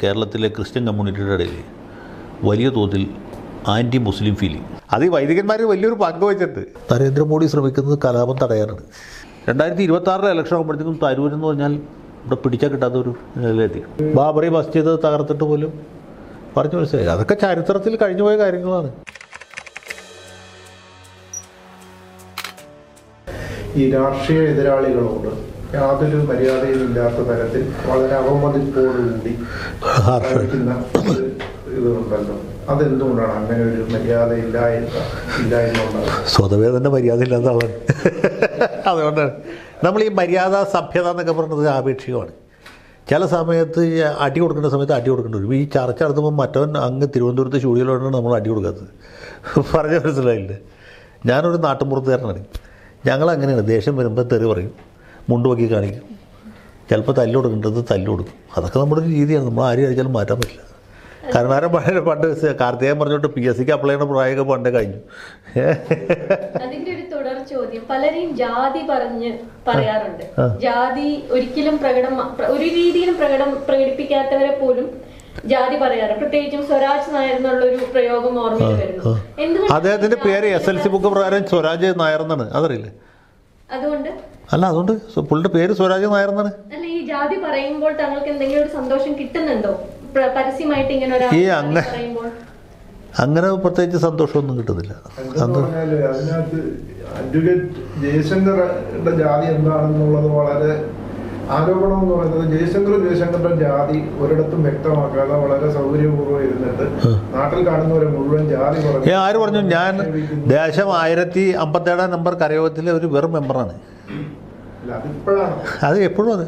കേരളത്തിലെ ക്രിസ്ത്യൻ കമ്മ്യൂണിറ്റിയുടെ ഇടയിൽ വലിയ തോതിൽ ആൻറ്റി മുസ്ലിം ഫീലിംഗ് അത് ഈ വൈദികന്മാർ വലിയൊരു പങ്ക് വെച്ചിട്ട് നരേന്ദ്രമോദി ശ്രമിക്കുന്നത് കലാപം തടയാനാണ് രണ്ടായിരത്തി ഇരുപത്തി ആറിലെ ഇലക്ഷൻ ആകുമ്പോഴത്തേക്കും തരൂർ എന്ന് പറഞ്ഞാൽ ഇവിടെ പിടിച്ചാൽ കിട്ടാത്ത ഒരു നിലയിലെത്തി ബാബറി മസ്ജിദ് തകർത്തിട്ട് പോലും പറഞ്ഞു മനസ്സിലായി അതൊക്കെ ചരിത്രത്തിൽ കഴിഞ്ഞുപോയ കാര്യങ്ങളാണ് ഈ രാഷ്ട്രീയ എതിരാളികളോട് യാതൊരു മര്യാദയും ഇല്ലാത്ത തരത്തിൽ വളരെ അവമതിപ്പോടുകൂടി കാണിക്കുന്ന ഒരു ഇതുണ്ടല്ലോ അതെന്തുകൊണ്ടാണ് അങ്ങനെ ഒരു മര്യാദ ഇല്ലായ്മ ഇല്ലായ്മ ഉണ്ടാകുന്നത് സ്വതവേ തന്നെ മര്യാദ ഇല്ലാത്ത ആളാണ് അതുകൊണ്ടാണ് നമ്മൾ ഈ മര്യാദ സഭ്യത എന്നൊക്കെ പറയുന്നത് ആപേക്ഷികമാണ് ചില സമയത്ത് ഈ അടി കൊടുക്കേണ്ട സമയത്ത് അടി കൊടുക്കേണ്ടി വരും ഈ ചർച്ച നടത്തുമ്പോൾ മറ്റവൻ അങ്ങ് തിരുവനന്തപുരത്ത് സ്റ്റുഡിയോയിലാണ് നമ്മൾ അടി കൊടുക്കാത്തത് പറഞ്ഞ മനസ്സിലായില്ലേ ഞാനൊരു നാട്ടുമ്പുറത്തുകാരനാണ് ഞങ്ങൾ അങ്ങനെയാണ് ദേഷ്യം വരുമ്പോൾ തെറി പറയും മുണ്ടുപൊക്കി കാണിക്കും ചിലപ്പോൾ തല്ല് കൊടുക്കേണ്ടത് തല്ല് കൊടുക്കും അതൊക്കെ നമ്മുടെ ഒരു രീതിയാണ് നമ്മൾ ആരും കഴിച്ചാലും മാറ്റാൻ പറ്റില്ല കാരണം പണ്ട് പണ്ട് കാർത്തികൻ പറഞ്ഞോട്ട് പി എസ് സിക്ക് അപ്ലൈ ചെയ്യുന്ന പ്രായമൊക്കെ പണ്ടേ കഴിഞ്ഞു അതിന്റെ ഒരു തുടർ ചോദ്യം പലരെയും ജാതി പറഞ്ഞ് പറയാറുണ്ട് ജാതി ഒരിക്കലും പ്രകടം ഒരു രീതിയിലും പ്രകടം പ്രകടിപ്പിക്കാത്തവരെ പോലും ജാതി പറയാറ് പ്രത്യേകിച്ചും സ്വരാജ് നായർ എന്നുള്ള ഒരു പ്രയോഗം ഓർമ്മയിൽ വരുന്നു എന്തുകൊണ്ട് അദ്ദേഹത്തിന്റെ പേര് എസ് എൽ സി ബുക്ക് പ്രകാരം സ്വരാജ് നായർ എന്നാണ് അതറിയില്ലേ അതുകൊണ്ട് അല്ല അതുകൊണ്ട് സ്വ- പുള്ളിയുടെ പേര് സ്വരാജ് നായർ എന്നാണ് അല്ല ഈ ജാതി പറയുമ്പോൾ താങ്കൾക്ക് എന്തെങ്കിലും ഒരു സന്തോഷം കിട്ടുന്നുണ്ടോ പ്ര- പരസ്യമായിട്ട് ഇങ്ങനെ ഒരാൾ ഈ ജാതി അങ്ങ- പറയുമ്പോൾ അങ്ങനെ പ്രത്യേകിച്ച് സന്തോഷമൊന്നും കിട്ടുന്നില്ല എന്തെന്ന് പറഞ്ഞാല് അതിനകത്ത് അഡ്വക്കേറ്റ് ജയശങ്കറുടെ ജാതി എന്താണെന്നുള്ളത് വളരെ ആരോപണം എന്ന് പറയുന്നത് ജയശങ്കർ ജയശങ്കറിന്റെ ജാതി ഒരിടത്തും വ്യക്തമാക്കാതെ വളരെ സൗകര്യപൂർവ്വം ഇരുന്നിട്ട് നാട്ടിൽ കാണുന്നവരെ മുഴുവൻ ജാതി ഏ ആര് പറഞ്ഞു ഞാൻ ദേശം ആയിരത്തി അമ്പത്തേഴാം നമ്പർ കരയോഗത്തിലെ ഒരു വെറും മെമ്പറാണ് അല്ല അതിപ്പോഴാണ് അത് എപ്പോഴും അത്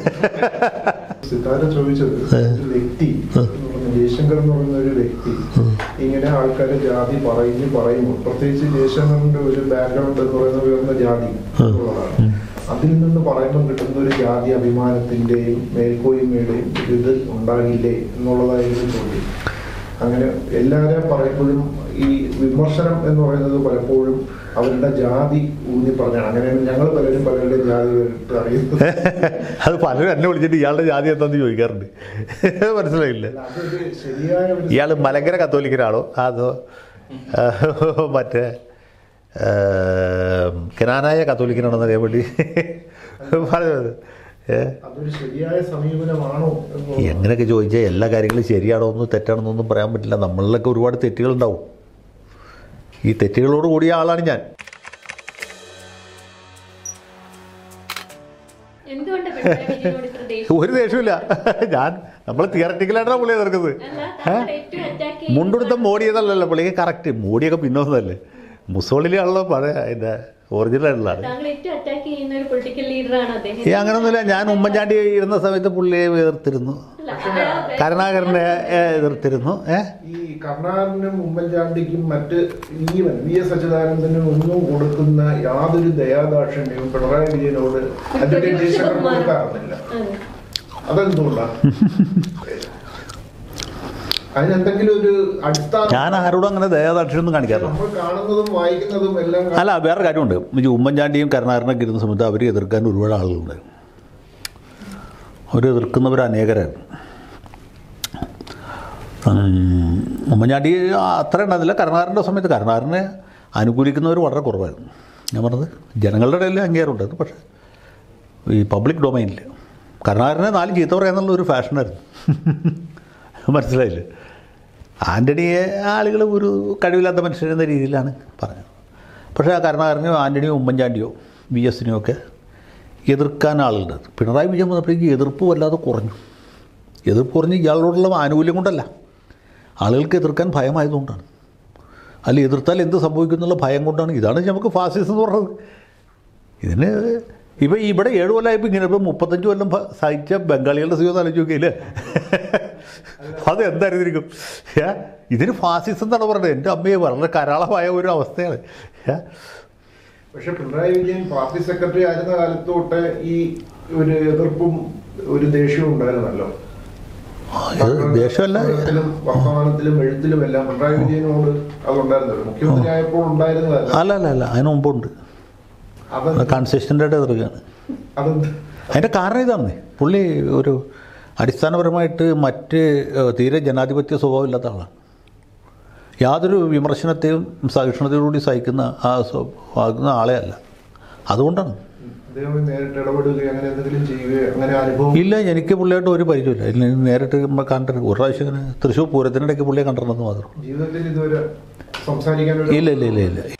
സിതാര ചോദിച്ചത് ഒരു വ്യക്തി എന്ന് പറഞ്ഞ ജയശങ്കർ എന്ന് പറയുന്ന ഒരു വ്യക്തി ഇങ്ങനെ ആൾക്കാരെ ജാതി പറയുന്നു പറയുമ്പോൾ പ്രത്യേകിച്ച് ജയശങ്കറിന്റെ ഒരു ബാക്ക്ഗ്രൗണ്ട് എന്ന് പറയുന്നത് ഉയർന്ന ജാതി എന്നുള്ളതാണ് അതിൽ നിന്ന് പറയുമ്പോൾ കിട്ടുന്ന ഒരു ജാതി അഭിമാനത്തിന്റെയും മേൽക്കോയ്മയുടെയും ഒരു ഇത് ഉണ്ടാകില്ലേ എന്നുള്ളതായിരുന്നു ചോദ്യം അങ്ങനെ എല്ലാവരെയും പറയുമ്പോഴും ഈ വിമർശനം എന്ന് പറയുന്നത് പലപ്പോഴും അവരുടെ ജാതി ഊന്നി പറഞ്ഞാണ് അങ്ങനെയാണ് ഞങ്ങൾ പലരും പലരുടെയും ജാതി കേട്ടിട്ട് അറിയുന്നത് അത് പലരും എന്നെ വിളിച്ചിട്ട് ഇയാളുടെ ജാതി എന്താന്ന് ചോദിക്കാറുണ്ട് മനസ്സിലായില്ലേ അല്ല, അതൊരു ശരിയായ ഒരു ഇയാൾ മലങ്കര കത്തോലിക്കനാണോ അതോ ആ, മറ്റേ ആ, കനാനായ കത്തോലിക്കനാണെന്ന് അറിയാൻ വേണ്ടി പറഞ്ഞത് ഏ അതൊരു ശരിയായ സമീപനമാണോ എന്ന് എങ്ങനെയൊക്കെ ചോദിച്ചാൽ എല്ലാ കാര്യങ്ങളും ശരിയാണോ എന്ന് തെറ്റാണെന്നോ ഒന്നും പറയാൻ പറ്റില്ല നമ്മളിലൊക്കെ ഒരുപാട് തെറ്റുകളുണ്ടാവും ഈ തെറ്റുകളോട് കൂടിയ ആളാണ് ഞാൻ എന്തുകൊണ്ട് പിണറായി വിജയനോട് ഇത്ര ദേഷ്യം ഒരു ദേഷ്യമില്ല ഞാൻ നമ്മൾ തിയററ്റിക്കലായിട്ടാണ് പുള്ളിയെ തീർക്കുന്നത് അല്ല താങ്കൾ ഏറ്റവും അറ്റാക്ക് മുണ്ടെടുത്ത മോഡിയതല്ലല്ലോ പുള്ളിക്ക് കറക്റ്റ് മോഡിയൊക്കെ പിന്നോന്നല്ലേ മുസോളിലാണല്ലോ പഴയ അതിൻ്റെ ഒറിജിനൽ ആയിട്ടുള്ളതാണ് താങ്കൾ ഏറ്റവും അറ്റാക്ക് ചെയ്യുന്ന ഒരു പൊളിറ്റിക്കൽ ലീഡറാണ് അദ്ദേഹം ഏ അങ്ങനൊന്നുമില്ല ഞാൻ ഉമ്മൻചാണ്ടി ഇരുന്ന സമയത്ത് പുള്ളിയെ എതിർത്തിരുന്നു അല്ല, അയാൾ കരുണാകരനെ ഏ, എതിർത്തിരുന്നു ഏ ഈ കർണാടനും ഉമ്മൻചാണ്ടിക്കും മറ്റ് ഈവൻ വി എസ് അച്യുതാനന്ദനും ഒന്നും കൊടുക്കുന്ന യാതൊരു ദയാദാക്ഷിണ്യവും പിണറായി വിജയനോട് അഡ്വക്കേറ്റ് ജയശങ്കർ കൊടുക്കാറുന്നില്ല അതെ. അതെന്തുകൊണ്ടാണ് അതിനെന്തെങ്കിലും ഒരു അടിസ്ഥാന ഞാൻ ആരോടും അങ്ങനെ ദയാദാക്ഷിയൊന്നും കാണിക്കാറില്ല നമ്മൾ കാണുന്നതും വായിക്കുന്നതും എല്ലാം അല്ല വേറെ കാര്യമുണ്ട് ഈ ഉമ്മൻചാണ്ടിയും കരുണാകരനൊക്കെ ഇരുന്ന സമയത്ത് അവർ എതിർക്കാൻ ഒരുപാട് ആളുകളുണ്ട് അവർ എതിർക്കുന്നവർ അനേകരാണ് ഉം, ഉമ്മൻചാണ്ടി അത്ര ഉണ്ടായിരുന്നില്ല കരുണാകരൻ്റെ സമയത്ത് കരുണാകരനെ അനുകൂലിക്കുന്നവർ വളരെ കുറവായിരുന്നു ഞാൻ പറഞ്ഞത് ജനങ്ങളുടെ ഇടയിൽ അംഗീകാരമുണ്ടായിരുന്നു പക്ഷേ ഈ പബ്ലിക് ഡൊമൈനിൽ കരുണാകരനെ നാല് ചീത്ത പറയാന്നുള്ള ഒരു ഫാഷനായിരുന്നു മനസ്സിലായില്ലേ ആൻ്റണിയെ ആളുകൾ ഒരു കഴിവില്ലാത്ത മനുഷ്യരെന്ന രീതിയിലാണ് പറഞ്ഞത് പക്ഷേ ആ കരുണാകരനെയോ ആൻ്റണിയോ ഉമ്മൻചാണ്ടിയോ വി എസിനെയോ ഒക്കെ എതിർക്കാൻ ആളുണ്ട് പിണറായി വിജയൻ വന്നപ്പോഴേക്ക് എതിർപ്പ് വല്ലാതെ കുറഞ്ഞു എതിർപ്പ് കുറഞ്ഞ് ഇയാളോടുള്ള ആനുകൂല്യം കൊണ്ടല്ല ആളുകൾക്ക് എതിർക്കാൻ ഭയമായതുകൊണ്ടാണ് അല്ല എതിർത്താൽ എന്ത് സംഭവിക്കും എന്നുള്ള ഭയം കൊണ്ടാണ് ഇതാണ് നമുക്ക് ഫാസിസം എന്ന് പറഞ്ഞത് ഇതിന് ഇപ്പം ഇവിടെ ഏഴ് കൊല്ലമായപ്പോൾ ഇങ്ങനെ ഇപ്പം മുപ്പത്തഞ്ച് കൊല്ലം ഭ- സഹിച്ച ബംഗാളികളുടെ സുഖം ആലോചിച്ച് നോക്കിയില്ലേ അത് എന്തായിരുന്നിരിക്കും ഏ? ഇതിന് ഫാസിസം എന്നാണ് പറയുന്നത് എൻ്റെ അമ്മയെ വളരെ കരാളമായ ഒരു അവസ്ഥയാണ് ഏ? പക്ഷെ പിണറായി വിജയൻ പാർട്ടി സെക്രട്ടറി ആയിരുന്ന കാലത്ത് തൊട്ട് ഈ ഒരു എതിർപ്പും ഒരു ദേഷ്യവും ഉണ്ടായിരുന്നല്ലോ ഇത് ദേഷ്യമല്ല സമരത്തിലും വർത്തമാനത്തിലും എഴുത്തിലും എല്ലാം പിണറായി വിജയനോട് അതുണ്ടായിരുന്നല്ലോ മുഖ്യമന്ത്രി ആയപ്പോൾ ഉണ്ടായിരുന്നതല്ല അല്ല അല്ല അല്ല അതിന് മുമ്പുണ്ട് അത് കൺസിസ്റ്റൻ്റായിട്ട് എതിർക്കുകയാണ് അതെന്ത് അതിൻ്റെ കാരണം ഇതാണ് പുള്ളി ഒരു അടിസ്ഥാനപരമായിട്ട് മറ്റ് ഏഹ്, തീരെ ജനാധിപത്യ സ്വഭാവമില്ലാത്ത ആളാണ് യാതൊരു വിമർശനത്തെയും സഹിഷ്ണുതയോടുകൂടി സഹിക്കുന്ന ആ സ്വ- ആകുന്ന ആളെ അല്ല അതുകൊണ്ടാണ് അദ്ദേഹം നേരിട്ട് ഇടപെടുകയോ അങ്ങനെ എന്തെങ്കിലും ചെയ്യുകയോ അങ്ങനെ അനുഭവം ഇല്ല എനിക്ക് പുള്ളിയായിട്ട് ഒരു പരിചയമില്ല ഇല്ല, നേരിട്ട് നമ്മൾ കണ്ടിട്ട് ഒരു പ്രാവശ്യം ഇങ്ങനെ തൃശ്ശൂർ പൂരത്തിനിടയ്ക്ക് പുള്ളിയെ കണ്ടിട്ടുണ്ടെന്ന് മാത്രം ജീവിതത്തിൽ ഇതുവരെ സംസാരിക്കാനൊരു ഇല്ല ഇല്ല ഇല്ല ഇല്ല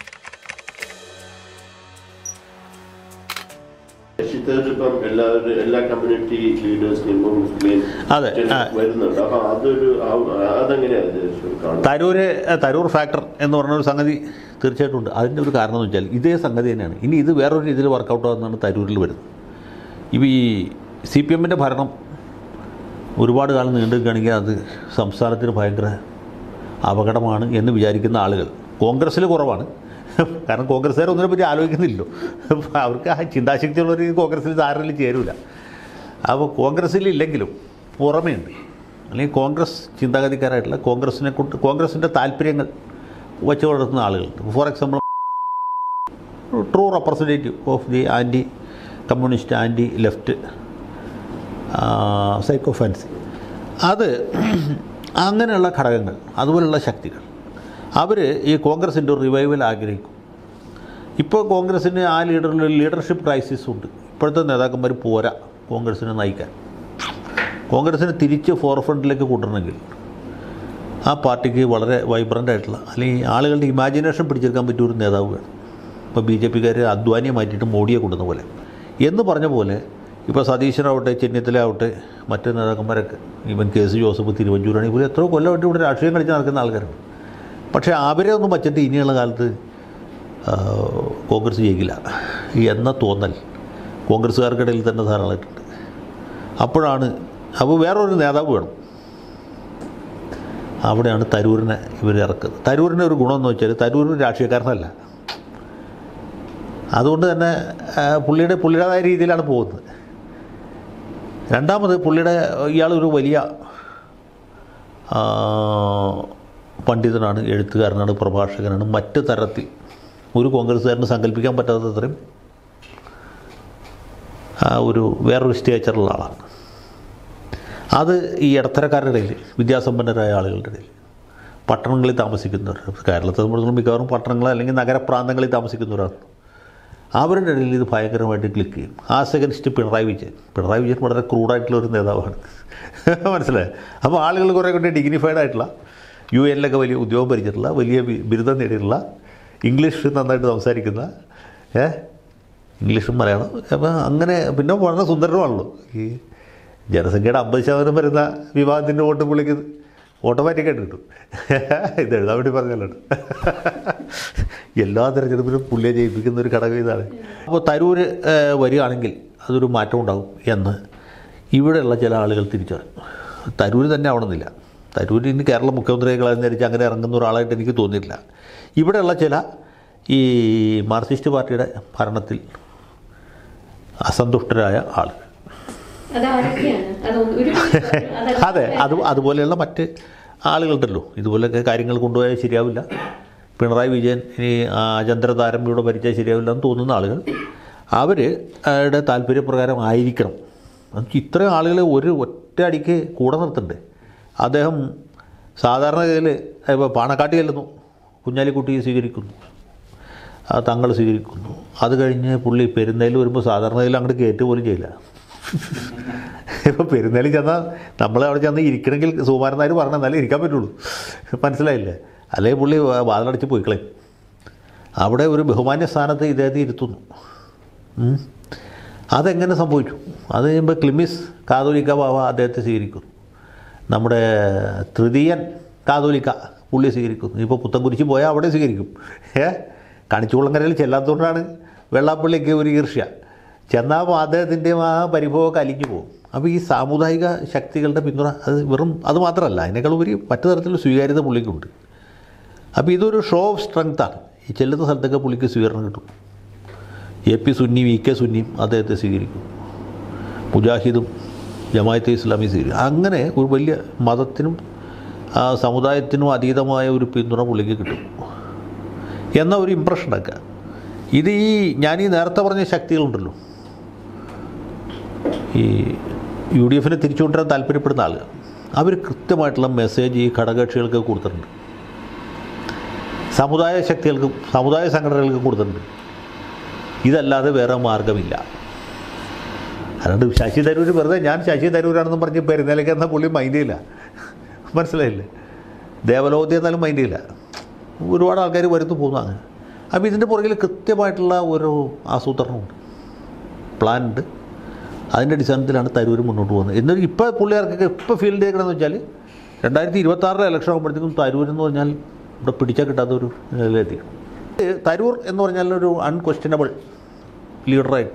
ശശിധരൻ ഇപ്പം എല്ലാവരും എല്ലാ കമ്മ്യൂണിറ്റി ലീഡേഴ്സിനെയും ഇപ്പം മുസ്ലിം അതെ, ആ. വരുന്നുണ്ട് അപ്പൊ അതൊരു ആ- അതെങ്ങനെയാണ് ഇത് കാണുന്നത് തരൂര് ഏ, തരൂർ ഫാക്ടർ എന്ന് പറഞ്ഞൊരു സംഗതി തീർച്ചയായിട്ടും ഉണ്ട് അതിൻ്റെ ഒരു കാരണം എന്ന് വെച്ചാൽ ഇതേ സംഗതി തന്നെയാണ് ഇനി ഇത് വേറൊരു രീതിയിൽ വർക്കൗട്ട് ആകുന്നതാണ് തരൂരിൽ വരുന്നത് ഇപ്പം ഈ സി പി എമ്മിൻ്റെ ഭരണം ഒരുപാട് കാലം നീണ്ടു നിൽക്കുകയാണെങ്കിൽ അത് സംസ്ഥാനത്തിന് ഭയങ്കര അപകടമാണ് എന്ന് വിചാരിക്കുന്ന ആളുകൾ കോൺഗ്രസ്സിൽ കുറവാണ് കാരണം കോൺഗ്രസ്സുകാർ ഒന്നിനെ പറ്റി ആലോചിക്കുന്നില്ലല്ലോ അവർക്ക് ആ ചിന്താശക്തിയുള്ളവർ കോൺഗ്രസ്സിൽ ധാരണയിൽ ചേരൂല അപ്പോൾ കോൺഗ്രസ്സിൽ ഇല്ലെങ്കിലും പുറമേ ഉണ്ട് അല്ലെങ്കിൽ കോൺഗ്രസ് ചിന്താഗതിക്കാരായിട്ടുള്ള കോൺഗ്രസിനെ കൊണ്ട് കോൺഗ്രസിൻ്റെ താല്പര്യങ്ങൾ വച്ചു വളർത്തുന്ന ആളുകളുണ്ട് for example true representative of the anti communist anti left sycophancy അത് അങ്ങനെയുള്ള ഘടകങ്ങൾ അതുപോലുള്ള ശക്തികൾ അവർ ഈ കോൺഗ്രസിൻ്റെ ഒരു റിവൈവൽ ആഗ്രഹിക്കും ഇപ്പോൾ കോൺഗ്രസ്സിന് ആ ലീഡറിൽ ലീഡർഷിപ്പ് ക്രൈസിസ് ഉണ്ട് ഇപ്പോഴത്തെ നേതാക്കന്മാർ പോരാ കോൺഗ്രസ്സിനെ നയിക്കാൻ കോൺഗ്രസ്സിനെ തിരിച്ച് ഫോർ ഫ്രണ്ടിലേക്ക് കൊണ്ടുവരണമെങ്കിൽ ആ പാർട്ടിക്ക് വളരെ വൈബ്രൻ്റ് ആയിട്ടുള്ള അല്ലെങ്കിൽ ആളുകളുടെ ഇമാജിനേഷൻ പിടിച്ചെടുക്കാൻ പറ്റിയ ഒരു നേതാവ് വേണം ഇപ്പോൾ ബി ജെ പിക്കാർ അദ്വാനിയെ മാറ്റിയിട്ട് മോഡിയെ കൊണ്ടുവന്ന പോലെ എന്ന് പറഞ്ഞ പോലെ ഇപ്പോൾ സതീശനാവട്ടെ ചെന്നിത്തലാവട്ടെ മറ്റ് നേതാക്കന്മാരൊക്കെ ഈവൻ കെ സി ജോസഫ് തിരുവഞ്ചൂരാണ് ഇവർ എത്രയോ കൊല്ലമായിട്ട് ഇവിടെ രാഷ്ട്രീയം കളിച്ച് നടക്കുന്ന ആൾക്കാരാണ് പക്ഷേ അവരെ ഒന്നും വച്ചിട്ട് ഇനിയുള്ള കാലത്ത് ആ, കോൺഗ്രസ് ജയിക്കില്ല എന്ന തോന്നൽ കോൺഗ്രസ്സുകാർക്കിടയിൽ തന്നെ ധാരാളമായിട്ടുണ്ട് അപ്പോഴാണ് അപ്പോൾ വേറൊരു നേതാവ് വേണം അവിടെയാണ് തരൂരിനെ ഇവർ ഇറക്കുന്നത് തരൂരിൻ്റെ ഒരു ഗുണമെന്ന് വെച്ചാൽ തരൂർ ഒരു രാഷ്ട്രീയക്കാരനല്ല അതുകൊണ്ട് തന്നെ ആ, പുള്ളിയുടെ പുള്ളിയുടേതായ രീതിയിലാണ് പോകുന്നത് രണ്ടാമത് പുള്ളിയുടെ ഇയാളൊരു വലിയ ആ, പണ്ഡിതനാണ് എഴുത്തുകാരനാണ് പ്രഭാഷകനാണ് മറ്റ് തരത്തിൽ ഒരു കോൺഗ്രസ്സുകാരന് സങ്കല്പിക്കാൻ പറ്റാത്തത്രയും ആ ഒരു വേറൊരു സ്റ്റേച്ചറുള്ള ആളാണ് അത് ഈ ഇടത്തരക്കാരുടെ ഇടയിൽ വിദ്യാസമ്പന്നരായ ആളുകളുടെ ഇടയിൽ പട്ടണങ്ങളിൽ താമസിക്കുന്നവർ കേരളത്തിൽ നമ്മൾ മിക്കവാറും പട്ടണങ്ങൾ അല്ലെങ്കിൽ നഗരപ്രാന്തങ്ങളിൽ താമസിക്കുന്നവരാണ് അവരുടെ ഇടയിൽ ഇത് ഭയങ്കരമായിട്ട് ക്ലിക്ക് ചെയ്യും ആ സെക്കൻഡിസ്റ്റ് പിണറായി വിജയൻ പിണറായി വിജയൻ വളരെ ക്രൂഡായിട്ടുള്ള ഒരു നേതാവാണ് മനസ്സിലായോ അപ്പോൾ ആളുകൾ കുറേ കൂടി ഡിഗ്നിഫൈഡ് ആയിട്ടുള്ള യു എനിലൊക്കെ വലിയ ഉദ്യോഗം ഭരിച്ചിട്ടുള്ള വലിയ ബി- ബിരുദം നേടിയിട്ടുള്ള ഇംഗ്ലീഷ് നന്നായിട്ട് സംസാരിക്കുന്ന ഏ ഇംഗ്ലീഷും മലയാളം അപ്പോൾ അങ്ങനെ പിന്നെ വളരെ സുന്ദരമാണല്ലോ ഈ ജനസംഖ്യയുടെ അമ്പത് ശതമാനം വരുന്ന വിവാഹത്തിൻ്റെ വോട്ട് പുള്ളിക്ക് ഓട്ടോമാറ്റിക്കായിട്ട് കിട്ടും ഇത് എഴുതാൻ വേണ്ടി പറഞ്ഞല്ലോ എല്ലാ തിരഞ്ഞെടുപ്പിലും പുള്ളിയെ ജയിപ്പിക്കുന്ന ഒരു ഘടകം ഇതാണ് അപ്പോൾ തരൂര് ഏഹ്, വരികയാണെങ്കിൽ അതൊരു മാറ്റം ഉണ്ടാകും എന്ന് ഇവിടെയുള്ള ചില ആളുകൾ തിരിച്ചറിയും തരൂര് തന്നെ ആവണമെന്നില്ല തരൂര് ഇനി കേരള മുഖ്യമന്ത്രിയെ കളഞ്ഞരിച്ച് അങ്ങനെ ഇറങ്ങുന്ന ഒരാളായിട്ട് എനിക്ക് തോന്നിയിട്ടില്ല ഇവിടെയുള്ള ചില ഈ മാർക്സിസ്റ്റ് പാർട്ടിയുടെ ഭരണത്തിൽ അസന്തുഷ്ടരായ ആളുകൾ അതാരൊക്കെയാണ് അത് ഒരു അതല്ല. അതെ അത് അതുപോലെയുള്ള മറ്റ് ആളുകളുണ്ടല്ലോ ഇതുപോലെയൊക്കെ കാര്യങ്ങൾ കൊണ്ടുപോയാൽ ശരിയാവില്ല പിണറായി വിജയൻ ഇനി അചന്ദ്രതാരം ഇവിടെ ഭരിച്ചാൽ ശരിയാവില്ല എന്ന് തോന്നുന്ന ആളുകൾ അവർ ടെ താല്പര്യപ്രകാരം ആയിരിക്കണം എന്നുവെച്ചാൽ ഇത്രയും ആളുകളെ ഒരു ഒറ്റ അടിക്ക് കൂടെ നിർത്തണ്ടേ അദ്ദേഹം സാധാരണഗതിയിൽ ഇപ്പോൾ പാണക്കാട്ട് ചെല്ലുന്നു കുഞ്ഞാലിക്കുട്ടിയെ സ്വീകരിക്കുന്നു ആ തങ്ങൾ സ്വീകരിക്കുന്നു അത് കഴിഞ്ഞ് പുള്ളി പെരുന്നയിൽ വരുമ്പോൾ സാധാരണയിൽ അങ്ങോട്ട് കയറ്റ് പോലും ചെയ്യില്ല ഇപ്പോൾ പെരുന്നാളിൽ ചെന്നാൽ നമ്മൾ അവിടെ ചെന്ന് ഇരിക്കണമെങ്കിൽ സുകുമാരൻ നായർ പറഞ്ഞാൽ എന്നാലേ ഇരിക്കാൻ പറ്റുള്ളൂ മനസ്സിലായില്ലേ അല്ലെങ്കിൽ പുള്ളി വാ- വാതിലടച്ച് പോയി കളയും അവിടെ ഒരു ബഹുമാന്യ സ്ഥാനത്ത് ഇദ്ദേഹത്തെ ഇരുത്തുന്നു ഉം. അതെങ്ങനെ സംഭവിച്ചു അത് കഴിയുമ്പോൾ ക്ലിമിസ് കാതോലിക്ക ബാബ അദ്ദേഹത്തെ സ്വീകരിക്കുന്നു നമ്മുടെ തൃതീയൻ കാതോലിക്ക പുള്ളി സ്വീകരിക്കുന്നു ഇപ്പോൾ പുത്തൻകുരിശി പോയാൽ അവിടെ സ്വീകരിക്കും ഏ കണിച്ചുകുളങ്ങരയിൽ ചെല്ലാത്തതുകൊണ്ടാണ് വെള്ളാപ്പള്ളിക്ക് ഒരു ഈർഷ്യ ചെന്നാൽ അദ്ദേഹത്തിൻ്റെ ആ പരിഭവമൊക്കെ അലിഞ്ഞു പോകും അപ്പോൾ ഈ സാമുദായിക ശക്തികളുടെ പിന്തുണ അത് വെറും അത് മാത്രമല്ല അതിനേക്കാൾ ഉപരി മറ്റു തരത്തിലുള്ള സ്വീകാര്യത പുള്ളിക്കുണ്ട് അപ്പോൾ ഇതൊരു ഷോ ഓഫ് സ്ട്രെങ്ത്താണ് ഈ ചെല്ലുന്ന സ്ഥലത്തൊക്കെ പുള്ളിക്ക് സ്വീകരണം കിട്ടും എ പി സുന്നിയും ഇ കെ സുന്നിയും അദ്ദേഹത്തെ സ്വീകരിക്കും മുജാഹിദും ജമായത്തെ ഇസ്ലാമി സ്വീകരിക്കും അങ്ങനെ ഒരു വലിയ മതത്തിനും ആ, സമുദായത്തിനും അതീതമായ ഒരു പിന്തുണ പുള്ളിക്ക് കിട്ടും എന്ന ഒരു ഇമ്പ്രഷൻ ഉണ്ടാക്കുക ഇത് ഈ ഞാൻ ഈ നേരത്തെ പറഞ്ഞ ശക്തികളുണ്ടല്ലോ ഈ യു ഡി എഫിനെ തിരിച്ചുകൊണ്ടുവരാൻ താല്പര്യപ്പെടുന്ന ആളുകൾ അവർ കൃത്യമായിട്ടുള്ള മെസ്സേജ് ഈ ഘടകകക്ഷികൾക്ക് കൊടുത്തിട്ടുണ്ട് സമുദായ ശക്തികൾക്കും സമുദായ സംഘടനകൾക്കും കൊടുത്തിട്ടുണ്ട് ഇതല്ലാതെ വേറെ മാർഗമില്ല അതുകൊണ്ട് ശശി തരൂർ വെറുതെ ഞാൻ ശശി തരൂരാണെന്ന് പറഞ്ഞ് പെരുന്നേലേക്ക് എന്ന പുള്ളി മൈൻഡ് ചെയ്യില്ല മനസ്സിലായില്ലേ ദേവലോകത്തെ എന്നാലും മൈൻഡ് ചെയ്യില്ല ഒരുപാട് ആൾക്കാർ വരുന്നു പോകുന്നതാണ് അപ്പോൾ ഇതിൻ്റെ പുറകിൽ കൃത്യമായിട്ടുള്ള ഒരു ആസൂത്രണമുണ്ട് പ്ലാൻ ഉണ്ട് അതിൻ്റെ അടിസ്ഥാനത്തിലാണ് തരൂർ മുന്നോട്ട് പോകുന്നത് എന്നിട്ട് ഇപ്പോൾ പുള്ളിക്കാർക്കൊക്കെ ഇപ്പോൾ ഫീൽ ചെയ്യണമെന്ന് വെച്ചാൽ രണ്ടായിരത്തി ഇരുപത്താറിലെ ഇലക്ഷൻ ആകുമ്പോഴത്തേക്കും തരൂർ എന്ന് പറഞ്ഞാൽ ഇവിടെ പിടിച്ചാൽ കിട്ടാത്ത ഒരു നിലയിലെത്തി തരൂർ എന്ന് പറഞ്ഞാൽ ഒരു അൺക്വസ്റ്റ്യനബിൾ ലീഡറായിട്ട്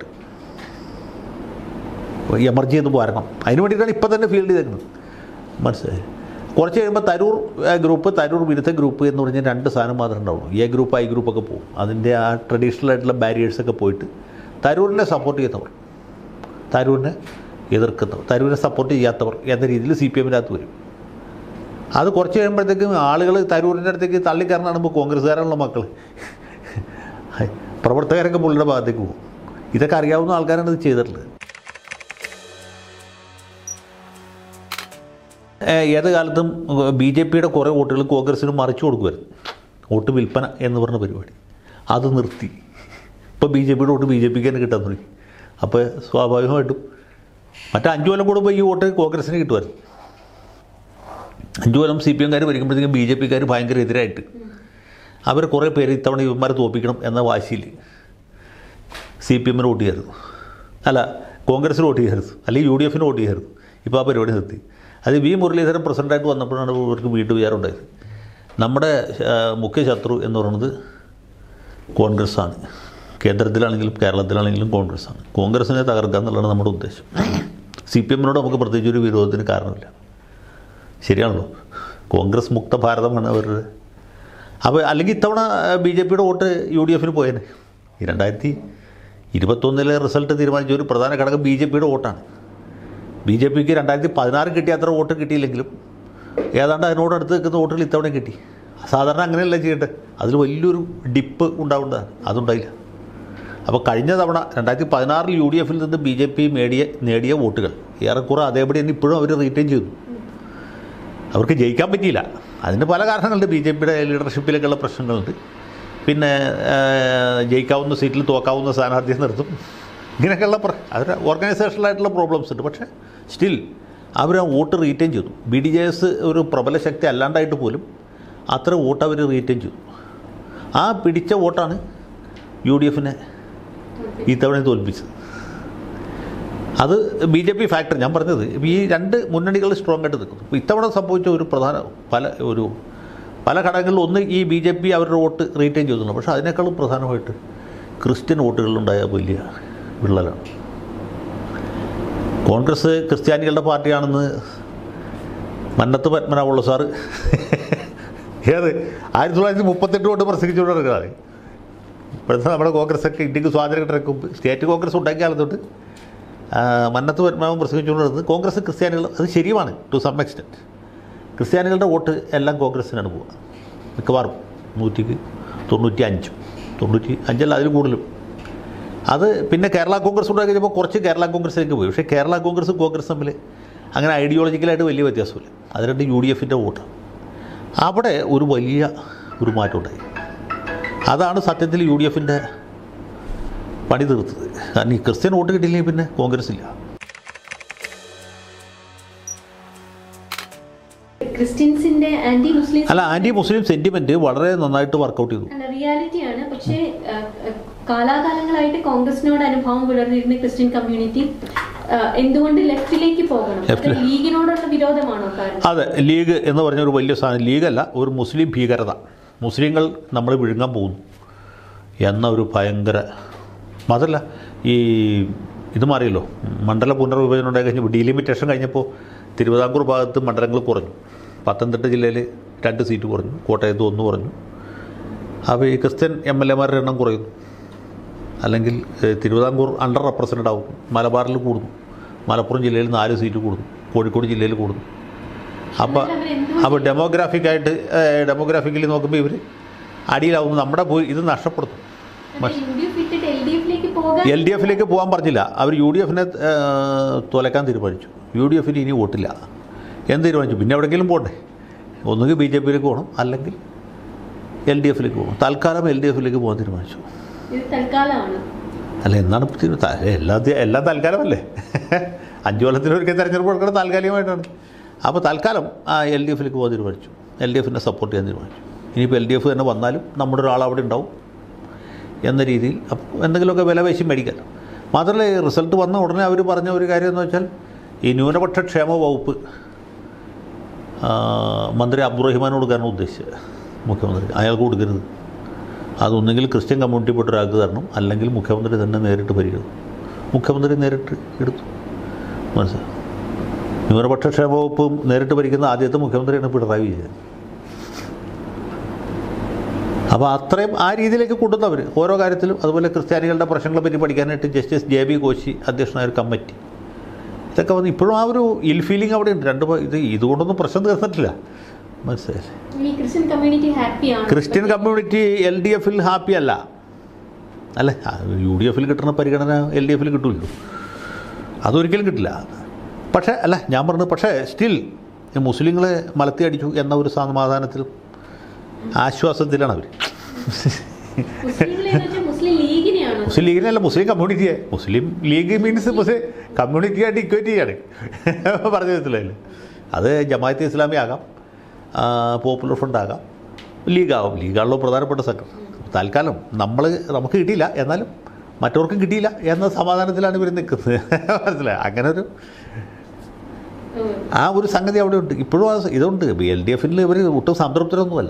എമർജി ചെയ്ത് വരണം അതിന് വേണ്ടിയിട്ടാണ് ഇപ്പം തന്നെ ഫീൽഡ് ചെയ്തേക്കുന്നത് മനസ്സിലായി കുറച്ച് കഴിയുമ്പോൾ തരൂർ ആ, ഗ്രൂപ്പ് തരൂർ വിരുദ്ധ ഗ്രൂപ്പ് എന്ന് പറഞ്ഞാൽ രണ്ട് സാധനം മാത്രമേ ഉണ്ടാവുള്ളൂ എ ഗ്രൂപ്പ് ഐ ഗ്രൂപ്പൊക്കെ പോകും അതിൻ്റെ ആ ട്രഡീഷണൽ ആയിട്ടുള്ള ബാരിയേഴ്സൊക്കെ പോയിട്ട് തരൂരിനെ സപ്പോർട്ട് ചെയ്യുന്നവർ തരൂരിനെ എതിർക്കുന്നവർ തരൂരിനെ സപ്പോർട്ട് ചെയ്യാത്തവർ എന്ന രീതിയിൽ സി പി എമ്മിനകത്ത് വരും അത് കുറച്ച് കഴിയുമ്പോഴത്തേക്കും ആളുകൾ തരൂരിൻ്റെ അടുത്തേക്ക് തള്ളിക്കയറാൻ കാണുമ്പോൾ കോൺഗ്രസ്സുകാരുള്ള മക്കൾ പ്രവർത്തകരൊക്കെ പുള്ളിയുടെ ഭാഗത്തേക്ക് പോകും ഇതൊക്കെ അറിയാവുന്ന ആൾക്കാരാണ് ഇത് ചെയ്തിട്ടുള്ളത് ഏഹ് ഏത് കാലത്തും ബി ജെ പിയുടെ കുറേ വോട്ടുകൾ കോൺഗ്രസ്സിന് മറിച്ചു കൊടുക്കുമായിരുന്നു വോട്ട് വിൽപ്പന എന്ന് പറഞ്ഞ പരിപാടി അത് നിർത്തി ഇപ്പോൾ ബി ജെ പിയുടെ വോട്ട് ബി ജെ പിക്ക് തന്നെ കിട്ടാൻ തുടങ്ങി അപ്പോൾ സ്വാഭാവികമായിട്ടും മറ്റേ അഞ്ചു കൊല്ലം കൂടുമ്പോൾ ഈ വോട്ട് കോൺഗ്രസ്സിന് കിട്ടുമായിരുന്നു അഞ്ചു കൊല്ലം സി പി എംകാർ ഭരിക്കുമ്പോഴത്തേക്കും ബി ജെ പിക്കാർ ഭയങ്കര എതിരായിട്ട് അവർ കുറേ പേര് ഇത്തവണ ഇവന്മാരെ തോപ്പിക്കണം എന്ന വാശിയിൽ സി പി എമ്മിന് വോട്ട് ചെയ്യായിരുന്നു അല്ല കോൺഗ്രസ്സിന് വോട്ട് ചെയ്യായിരുന്നു അല്ലെങ്കിൽ യു ഡി എഫിന് വോട്ട് ചെയ്യായിരുന്നു ഇപ്പോൾ ആ പരിപാടി നിർത്തി അത് വി മുരളീധരൻ പ്രസിഡൻ്റായിട്ട് വന്നപ്പോഴാണ് ഇവർക്ക് വീട്ടു വിചാരമുണ്ടായത് നമ്മുടെ ആ, മുഖ്യ ശത്രു എന്ന് പറയുന്നത് കോൺഗ്രസ്സാണ് കേന്ദ്രത്തിലാണെങ്കിലും കേരളത്തിലാണെങ്കിലും കോൺഗ്രസ്സാണ് കോൺഗ്രസ്സിനെ തകർക്കുക എന്നുള്ളതാണ് നമ്മുടെ ഉദ്ദേശം സി പി എമ്മിനോട് നമുക്ക് പ്രത്യേകിച്ച് ഒരു വിരോധത്തിന് കാരണമില്ല ശരിയാണല്ലോ കോൺഗ്രസ് മുക്ത ഭാരതമാണ് അവരുടെ അപ്പോൾ അല്ലെങ്കിൽ ഇത്തവണ ബി ജെ പിയുടെ വോട്ട് യു ഡി എഫിന് പോയേനെ ഈ രണ്ടായിരത്തി ഇരുപത്തൊന്നിലെ റിസൾട്ട് തീരുമാനിച്ച ഒരു പ്രധാന ഘടകം ബി ജെ പിയുടെ വോട്ടാണ് ബി ജെ പിക്ക് രണ്ടായിരത്തി പതിനാറ് കിട്ടിയ അത്ര വോട്ട് കിട്ടിയില്ലെങ്കിലും ഏതാണ്ട് അതിനോടടുത്ത് നിൽക്കുന്ന വോട്ടുകൾ ഇത്തവണ കിട്ടി സാധാരണ അങ്ങനെയല്ല ചെയ്യേണ്ടത് അതിൽ വലിയൊരു ഡിപ്പ് ഉണ്ടാവേണ്ടതാണ് അതുണ്ടായില്ല അപ്പോൾ കഴിഞ്ഞ തവണ രണ്ടായിരത്തി പതിനാറിൽ യു ഡി എഫിൽ നിന്ന് ബി ജെ പി നേടിയ നേടിയ വോട്ടുകൾ ഏറെക്കുറെ അതേപടി തന്നെ ഇപ്പോഴും അവർ റീറ്റെയിൻ ചെയ്തു അവർക്ക് ജയിക്കാൻ പറ്റിയില്ല അതിന് പല കാരണങ്ങളുണ്ട് ബി ജെ പിയുടെ ലീഡർഷിപ്പിലൊക്കെയുള്ള പ്രശ്നങ്ങളുണ്ട് പിന്നെ ആ, ജയിക്കാവുന്ന സീറ്റിൽ തോക്കാവുന്ന സ്ഥാനാർത്ഥിയെ നിർത്തും ഇങ്ങനെയൊക്കെയുള്ള പ്ര അവർ ഓർഗനൈസേഷനിലായിട്ടുള്ള പ്രോബ്ലംസ് ഉണ്ട് പക്ഷേ സ്റ്റിൽ അവർ ആ വോട്ട് റീറ്റെയിൻ ചെയ്തു ബി ഡി ജെ എസ് ഒരു പ്രബല ശക്തി അല്ലാണ്ടായിട്ട് പോലും അത്ര വോട്ട് അവർ റീറ്റെയിൻ ചെയ്തു ആ പിടിച്ച വോട്ടാണ് യു ഡി എഫിനെ ഇത്തവണ തോൽപ്പിച്ചത് അത് ബി ജെ പി ഫാക്ടർ ഞാൻ പറഞ്ഞത് ഈ രണ്ട് മുന്നണികൾ സ്ട്രോങ് ആയിട്ട് നിൽക്കുന്നു ഇപ്പോൾ ഇത്തവണ സംഭവിച്ച ഒരു പ്രധാന പല ഒരു പല ഘടകങ്ങളിലും ഒന്ന് ഈ ബി ജെ പി അവരുടെ വോട്ട് റീറ്റെയിൻ ചെയ്തിട്ടുണ്ട് പക്ഷേ അതിനേക്കാളും പ്രധാനമായിട്ട് ക്രിസ്ത്യൻ വോട്ടുകളിലുണ്ടായ വലിയ വിള്ളലാണ് കോൺഗ്രസ് ക്രിസ്ത്യാനികളുടെ പാർട്ടിയാണെന്ന് മന്നത്ത് പത്മനാഭുള്ള സാറ് ഏത് ആയിരത്തി തൊള്ളായിരത്തി മുപ്പത്തെട്ട് തൊട്ട് പ്രസംഗിച്ചുകൊണ്ട് നടക്കുന്നതാണ് ഇപ്പോഴത്തെ നമ്മുടെ കോൺഗ്രസ്സൊക്കെ ഇന്ത്യക്ക് സ്വാതന്ത്ര്യം കിട്ടക്കും സ്റ്റേറ്റ് കോൺഗ്രസ് ഉണ്ടാക്കിയ കാലം തൊട്ട് ആ, മന്നത്ത് പത്മനാഭൻ പ്രസംഗിച്ചുകൊണ്ടിരുന്നത് കോൺഗ്രസ് ക്രിസ്ത്യാനികൾ അത് ശരിയുമാണ് ടു സം എക്സ്റ്റെൻറ്റ് ക്രിസ്ത്യാനികളുടെ വോട്ട് എല്ലാം കോൺഗ്രസ്സിനാണ് പോവുക മിക്കവാറും നൂറ്റിക്ക് തൊണ്ണൂറ്റി അഞ്ചും തൊണ്ണൂറ്റി അഞ്ചല്ല അതിൽ കൂടുതലും അത് പിന്നെ കേരള കോൺഗ്രസ് ഉണ്ടാക്കി കഴിഞ്ഞപ്പോൾ കുറച്ച് കേരള കോൺഗ്രസിലേക്ക് പോയി പക്ഷേ കേരള കോൺഗ്രസും കോൺഗ്രസ് തമ്മിൽ അങ്ങനെ ഐഡിയോളജിക്കലായിട്ട് വലിയ വ്യത്യാസമില്ല അത് രണ്ട് യു ഡി എഫിൻ്റെ വോട്ട് അവിടെ ഒരു വലിയ ഒരു മാറ്റം ഉണ്ടായി അതാണ് സത്യത്തിൽ യു ഡി എഫിൻ്റെ പണി തീർത്തത് കാരണം ഈ ക്രിസ്ത്യൻ വോട്ട് കിട്ടിയില്ലെങ്കിൽ പിന്നെ കോൺഗ്രസ് ഇല്ല ക്രിസ്ത്യൻസിന്റെ ആന്റി മുസ്ലിം അല്ല ആൻറ്റി മുസ്ലിം സെൻറ്റിമെൻറ്റ് വളരെ നന്നായിട്ട് വർക്കൗട്ട് ചെയ്തു അല്ല റിയാലിറ്റിയാണ് പക്ഷേ ആ, ആ, കാലാകാലങ്ങളായിട്ട് കോൺഗ്രസിനോട് അനുഭവം പുലർന്നിരുന്ന ക്രിസ്ത്യൻ കമ്മ്യൂണിറ്റി ആ, എന്തുകൊണ്ട് ലെഫ്റ്റിലേക്ക് പോകണം അത് ലെഫ്റ്റില്. ലീഗിനോടുള്ള വിരോധമാണോ കാരണം അതെ ലീഗ് എന്ന് പറഞ്ഞ ഒരു വലിയ സാധനം ലീഗല്ല ഒരു മുസ്ലിം ഭീകരത മുസ്ലിങ്ങൾ നമ്മൾ വിഴുങ്ങാൻ പോകുന്നു എന്ന ഒരു ഭയങ്കര അതല്ല ഈ ഇത് മാറിയല്ലോ മണ്ഡല പുനർവിഭജനം ഉണ്ടായി കഴിഞ്ഞപ്പോൾ ഡീലിമിറ്റേഷൻ കഴിഞ്ഞപ്പോൾ തിരുവിതാംകൂർ ഭാഗത്ത് മണ്ഡലങ്ങൾ കുറഞ്ഞു പത്തനംതിട്ട ജില്ലയിൽ രണ്ട് സീറ്റ് കുറഞ്ഞു കോട്ടയത്ത് ഒന്ന് കുറഞ്ഞു അപ്പോൾ ഈ ക്രിസ്ത്യൻ എം എൽ എമാരുടെ എണ്ണം കുറയുന്നു അല്ലെങ്കിൽ ഏഹ്, തിരുവിതാംകൂർ അണ്ടർ റെപ്രസെൻറ്റഡ് ആവും മലബാറിൽ കൂടുന്നു മലപ്പുറം ജില്ലയിൽ നാല് സീറ്റ് കൂടുന്നു കോഴിക്കോട് ജില്ലയിൽ കൂടുന്നു അപ്പോൾ അപ്പോൾ ഡെമോഗ്രാഫിക്കായിട്ട് ഡെമോഗ്രാഫിക്കലി നോക്കുമ്പോൾ ഇവർ അടിയിലാവുന്നു നമ്മുടെ പോയി ഇത് നഷ്ടപ്പെടുത്തും യു ഡി എഫ് ഇട്ടിട്ട് എൽ ഡി എഫിലേക്ക് പോകാൻ എൽ ഡി എഫിലേക്ക് പോകാൻ പറഞ്ഞില്ല അവർ യു ഡി എഫിനെ തുലക്കാൻ തീരുമാനിച്ചു യു ഡി എഫിന് ഇനി വോട്ടില്ല എന്ന് തീരുമാനിച്ചു പിന്നെ എവിടെയെങ്കിലും പോകണ്ടേ ഒന്നുകിൽ ബി ജെ പിയിലേക്ക് പോകണം അല്ലെങ്കിൽ എൽ ഡി എഫിലേക്ക് പോകണം തൽക്കാലം എൽ ഡി എഫിലേക്ക് പോകാൻ തീരുമാനിച്ചു ഇത് തൽക്കാലമാണ് അല്ല എന്താണ് ഇപ്പം തീരു- ത- എല്ലാം തി- എല്ലാം താൽക്കാലമല്ലേ അഞ്ച് കൊല്ലത്തിനൊരിക്കൽ തെരഞ്ഞെടുപ്പ് കൊടുക്കുന്നത് താൽക്കാലികമായിട്ടാണ് അപ്പോൾ തൽക്കാലം ആ എൽ ഡി എഫിലേക്ക് പോകാൻ തീരുമാനിച്ചു എൽ ഡി എഫിനെ സപ്പോർട്ട് ചെയ്യാൻ തീരുമാനിച്ചു ഇനിയിപ്പോൾ എൽ ഡി എഫ് തന്നെ വന്നാലും നമ്മുടെ ഒരാൾ അവിടെ ഉണ്ടാവും എന്ന രീതിയിൽ അപ്പോൾ എന്തെങ്കിലുമൊക്കെ വില പേശി മേടിക്കാൻ മാത്രമല്ല ഈ റിസൾട്ട് വന്ന ഉടനെ അവർ പറഞ്ഞ ഒരു കാര്യം എന്ന് വെച്ചാൽ ഈ ന്യൂനപക്ഷ ക്ഷേമ വകുപ്പ് ആ, മന്ത്രി അബ്ദുറഹിമാൻ കൊടുക്കാനാണ് ഉദ്ദേശിച്ചത് മുഖ്യമന്ത്രി അയാൾക്ക് കൊടുക്കരുത് അതൊന്നെങ്കിൽ ക്രിസ്ത്യൻ കമ്മ്യൂണിറ്റിപ്പെട്ട ഒരാൾക്ക് തരണം അല്ലെങ്കിൽ മുഖ്യമന്ത്രി തന്നെ നേരിട്ട് പരിഗണിക്കും മുഖ്യമന്ത്രി നേരിട്ട് എടുത്തു മനസ്സിലായി ന്യൂനപക്ഷ ക്ഷേമ വകുപ്പും നേരിട്ട് ഭരിക്കുന്ന ആദ്യത്തെ മുഖ്യമന്ത്രിയാണ് പിണറായി വിജയൻ അപ്പോൾ അത്രയും ആ രീതിയിലേക്ക് കൊണ്ടുവന്നവർ ഓരോ കാര്യത്തിലും അതുപോലെ ക്രിസ്ത്യാനികളുടെ പ്രശ്നങ്ങളെ പറ്റി പഠിക്കാനായിട്ട് ജസ്റ്റിസ് ജെ ബി കോശി അധ്യക്ഷനായ ഒരു കമ്മിറ്റി ഇതൊക്കെ വന്ന് ഇപ്പോഴും ആ ഒരു ഇൽ ഫീലിംഗ് അവിടെ ഉണ്ട് രണ്ട് പ- ഇത് ഇതുകൊണ്ടൊന്നും പ്രശ്നം തീർന്നിട്ടില്ല മനസ്സിലായില്ലേ ഈ ക്രിസ്ത്യൻ കമ്മ്യൂണിറ്റി ഹാപ്പിയാണ് ക്രിസ്ത്യൻ കമ്മ്യൂണിറ്റി എൽ ഡി എഫിൽ ഹാപ്പി അല്ല അല്ലേ ആ, യു ഡി എഫിൽ കിട്ടുന്ന പരിഗണന എൽ ഡി എഫിൽ കിട്ടുമല്ലോ അതൊരിക്കലും കിട്ടില്ല പക്ഷേ അല്ല ഞാൻ പറഞ്ഞത് പക്ഷേ സ്റ്റിൽ മുസ്ലിങ്ങളെ മലത്തി അടിച്ചു എന്ന ഒരു സമാധാനത്തിൽ ആശ്വാസത്തിലാണ് അവർ മുസ്ലിങ്ങളെ എന്ന് വെച്ചാൽ മുസ്ലിം ലീഗിനെയാണ് മുസ്ലിം ലീഗിനല്ല മുസ്ലിം കമ്മ്യൂണിറ്റിയെ മുസ്ലിം ലീഗ് മീൻസ് മുസ്ലിം കമ്മ്യൂണിറ്റിയായിട്ട് ഇക്വേറ്റ് ചെയ്യാണ് പറഞ്ഞു മനസ്സിലായില്ലേ അത് ജമാഅത്ത് ഇസ്ലാമി ആകാം ആ, പോപ്പുലർ ഫ്രണ്ട് ആകാം ലീഗാകും ലീഗാണല്ലോ പ്രധാനപ്പെട്ട സംഘം തൽക്കാലം നമ്മൾ നമുക്ക് കിട്ടിയില്ല എന്നാലും മറ്റവർക്കും കിട്ടിയില്ല എന്ന സമാധാനത്തിലാണ് ഇവർ നിൽക്കുന്നത് മനസ്സിലായി അങ്ങനെ ഒരു ഉം. ആ ഒരു സംഗതി അവിടെ ഉണ്ട് ഇപ്പോഴും ആ ഇതുണ്ട് എൽ ഡി എഫിൽ ഇവർ ഒട്ടും സംതൃപ്തരൊന്നുമല്ല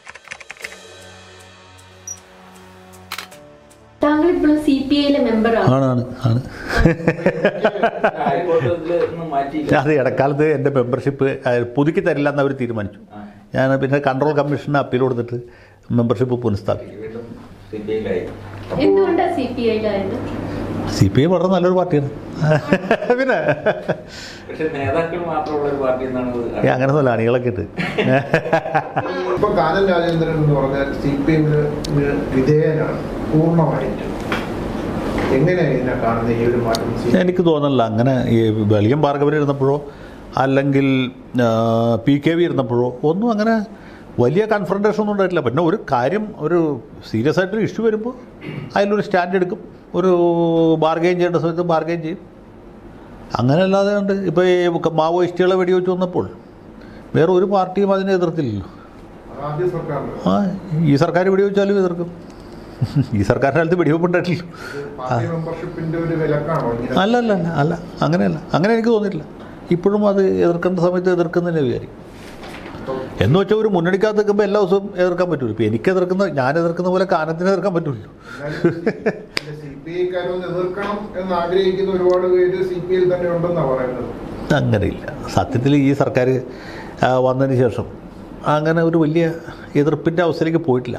താങ്കൾ ഇപ്പോഴും സി പി ഐയിലെ മെമ്പറാണ് ആണാണ് ആണ് ഹൈക്കോടതിയിൽ നിന്ന് മാറ്റിയില്ല അത് ഇടക്കാലത്ത് എൻ്റെ മെമ്പർഷിപ്പ് പുതുക്കി തരില്ല എന്ന് അവർ തീരുമാനിച്ചു ഞാൻ പിന്നെ കൺട്രോൾ കമ്മീഷന് അപ്പീൽ കൊടുത്തിട്ട് മെമ്പർഷിപ്പ് പുനഃസ്ഥാപിക്കും വീണ്ടും സി പി ഐയിലായി എന്തുകൊണ്ടാണ് സി പി ഐയിലായത് സി പി ഐ വളരെ നല്ലൊരു പാർട്ടിയാണ് പിന്നെ പക്ഷെ നേതാക്കൾ മാത്രമുള്ള ഒരു പാർട്ടി എന്നാണ് ഏ, അങ്ങനെ ഒന്നുമല്ല അണികളൊക്കെ ഇട്ട് ഇപ്പൊ കാനൻ രാജേന്ദ്രൻ എന്ന് പറഞ്ഞാൽ സി പി എമ്മിന് വിധേയനാണ് പൂർണ്ണമായിട്ട് എങ്ങനെയാണ് ഇതിനെ കാണുന്നത് ഈ ഒരു മാറ്റം സി- എനിക്ക് തോന്നുന്നില്ല അങ്ങനെ ഈ വെളിയം ഭാർഗവൻ ഇരുന്നപ്പോഴോ അല്ലെങ്കിൽ ആ, പി കെ വി ഇരുന്നപ്പോഴോ ഒന്നും അങ്ങനെ വലിയ കൺഫ്രണ്ടേഷൻ ഒന്നും ഉണ്ടായിട്ടില്ല പിന്നെ ഒരു കാര്യം ഒരു സീരിയസ് ആയിട്ടൊരു ഇഷ്യൂ വരുമ്പോൾ അതിലൊരു സ്റ്റാൻഡ് എടുക്കും ഒരു ബാർഗെയിൻ ചെയ്യേണ്ട സമയത്ത് ബാർഗെയിൻ ചെയ്യും അങ്ങനെ അല്ലാതെ ഉണ്ട് ഇപ്പോൾ ഈ മാവോയിസ്റ്റുകളെ വെടിവെച്ച് വന്നപ്പോൾ വേറെ ഒരു പാർട്ടിയും അതിനെ എതിർത്തില്ലല്ലോ ആദ്യ സർക്കാരിന് ആ ഈ സർക്കാർ വെടിവെച്ചാലും എതിർക്കും ഈ സർക്കാരിൻ്റെ കാലത്ത് വെടിവെപ്പുണ്ടായിട്ടില്ല പാർട്ടി മെമ്പർഷിപ്പിന്റെ ഒരു വിലക്കാണോ ഇങ്ങനെ അല്ല അല്ല അല്ല അല്ല അങ്ങനെയല്ല അങ്ങനെ എനിക്ക് തോന്നിയിട്ടില്ല ഇപ്പോഴും അത് എതിർക്കേണ്ട സമയത്ത് എതിർക്കുന്നതിനെ വിചാരിക്കും എന്ന് വെച്ചാൽ ഒരു മുന്നണിക്കകത്ത് നിൽക്കുമ്പോൾ എല്ലാ ദിവസവും എതിർക്കാൻ പറ്റൂല ഇപ്പം എനിക്ക് എതിർക്കുന്ന ഞാൻ എതിർക്കുന്ന പോലെ കാനത്തിന് എതിർക്കാൻ പറ്റുമല്ലോ സി പി ഐക്കാരൊന്ന് എതിർക്കണം എന്ന് ആഗ്രഹിക്കുന്ന ഒരുപാട് പേര് സി പി ഐയിൽ തന്നെ ഉണ്ടെന്നാണ് പറയുന്നത് അങ്ങനെയില്ല സത്യത്തിൽ ഈ സർക്കാർ ആ, വന്നതിന് ശേഷം അങ്ങനെ ഒരു വലിയ എതിർപ്പിൻ്റെ അവസ്ഥയിലേക്ക് പോയിട്ടില്ല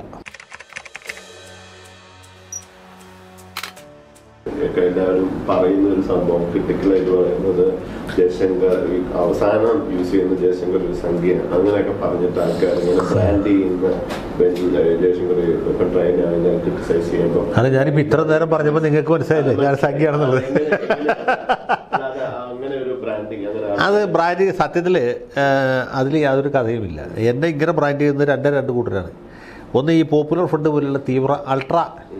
ഒക്കെ എല്ലാവരും പറയുന്ന ഒരു സംഭവം ക്രിട്ടിക്കലായിട്ട് പറയുന്നത് ജയശങ്കർ ഈ അവസാനം യൂസ് ചെയ്യുന്ന ജയശങ്കർ ഒരു സംഖ്യയാണ് അങ്ങനെയൊക്കെ പറഞ്ഞിട്ട് ആൾക്കാർ ഇങ്ങനെ ബ്രാൻഡ് ചെയ്യുന്ന ബെഞ്ച് ജയശങ്കർ ട്രെയിൻ അതിനെ ക്രിട്ടിസൈസ് ചെയ്യുമ്പോൾ അത് ഞാനിപ്പോൾ ഇത്ര നേരം പറഞ്ഞപ്പോൾ നിങ്ങൾക്ക് മനസ്സിലായില്ലേ ഞാൻ സംഖ്യയാണെന്നുള്ളത് അല്ലാതെ അങ്ങനെ ഒരു ബ്രാൻഡിങ് അങ്ങനെ അത് ബ്രാൻഡ് സത്യത്തിൽ അതിൽ യാതൊരു കഥയുമില്ല എന്നെ ഇങ്ങനെ ബ്രാൻഡ് ചെയ്യുന്നത് രണ്ടേ രണ്ട് കൂട്ടരാണ് ഒന്ന് ഈ പോപ്പുലർ ഫ്രണ്ട് പോലുള്ള തീവ്ര അൾട്രാ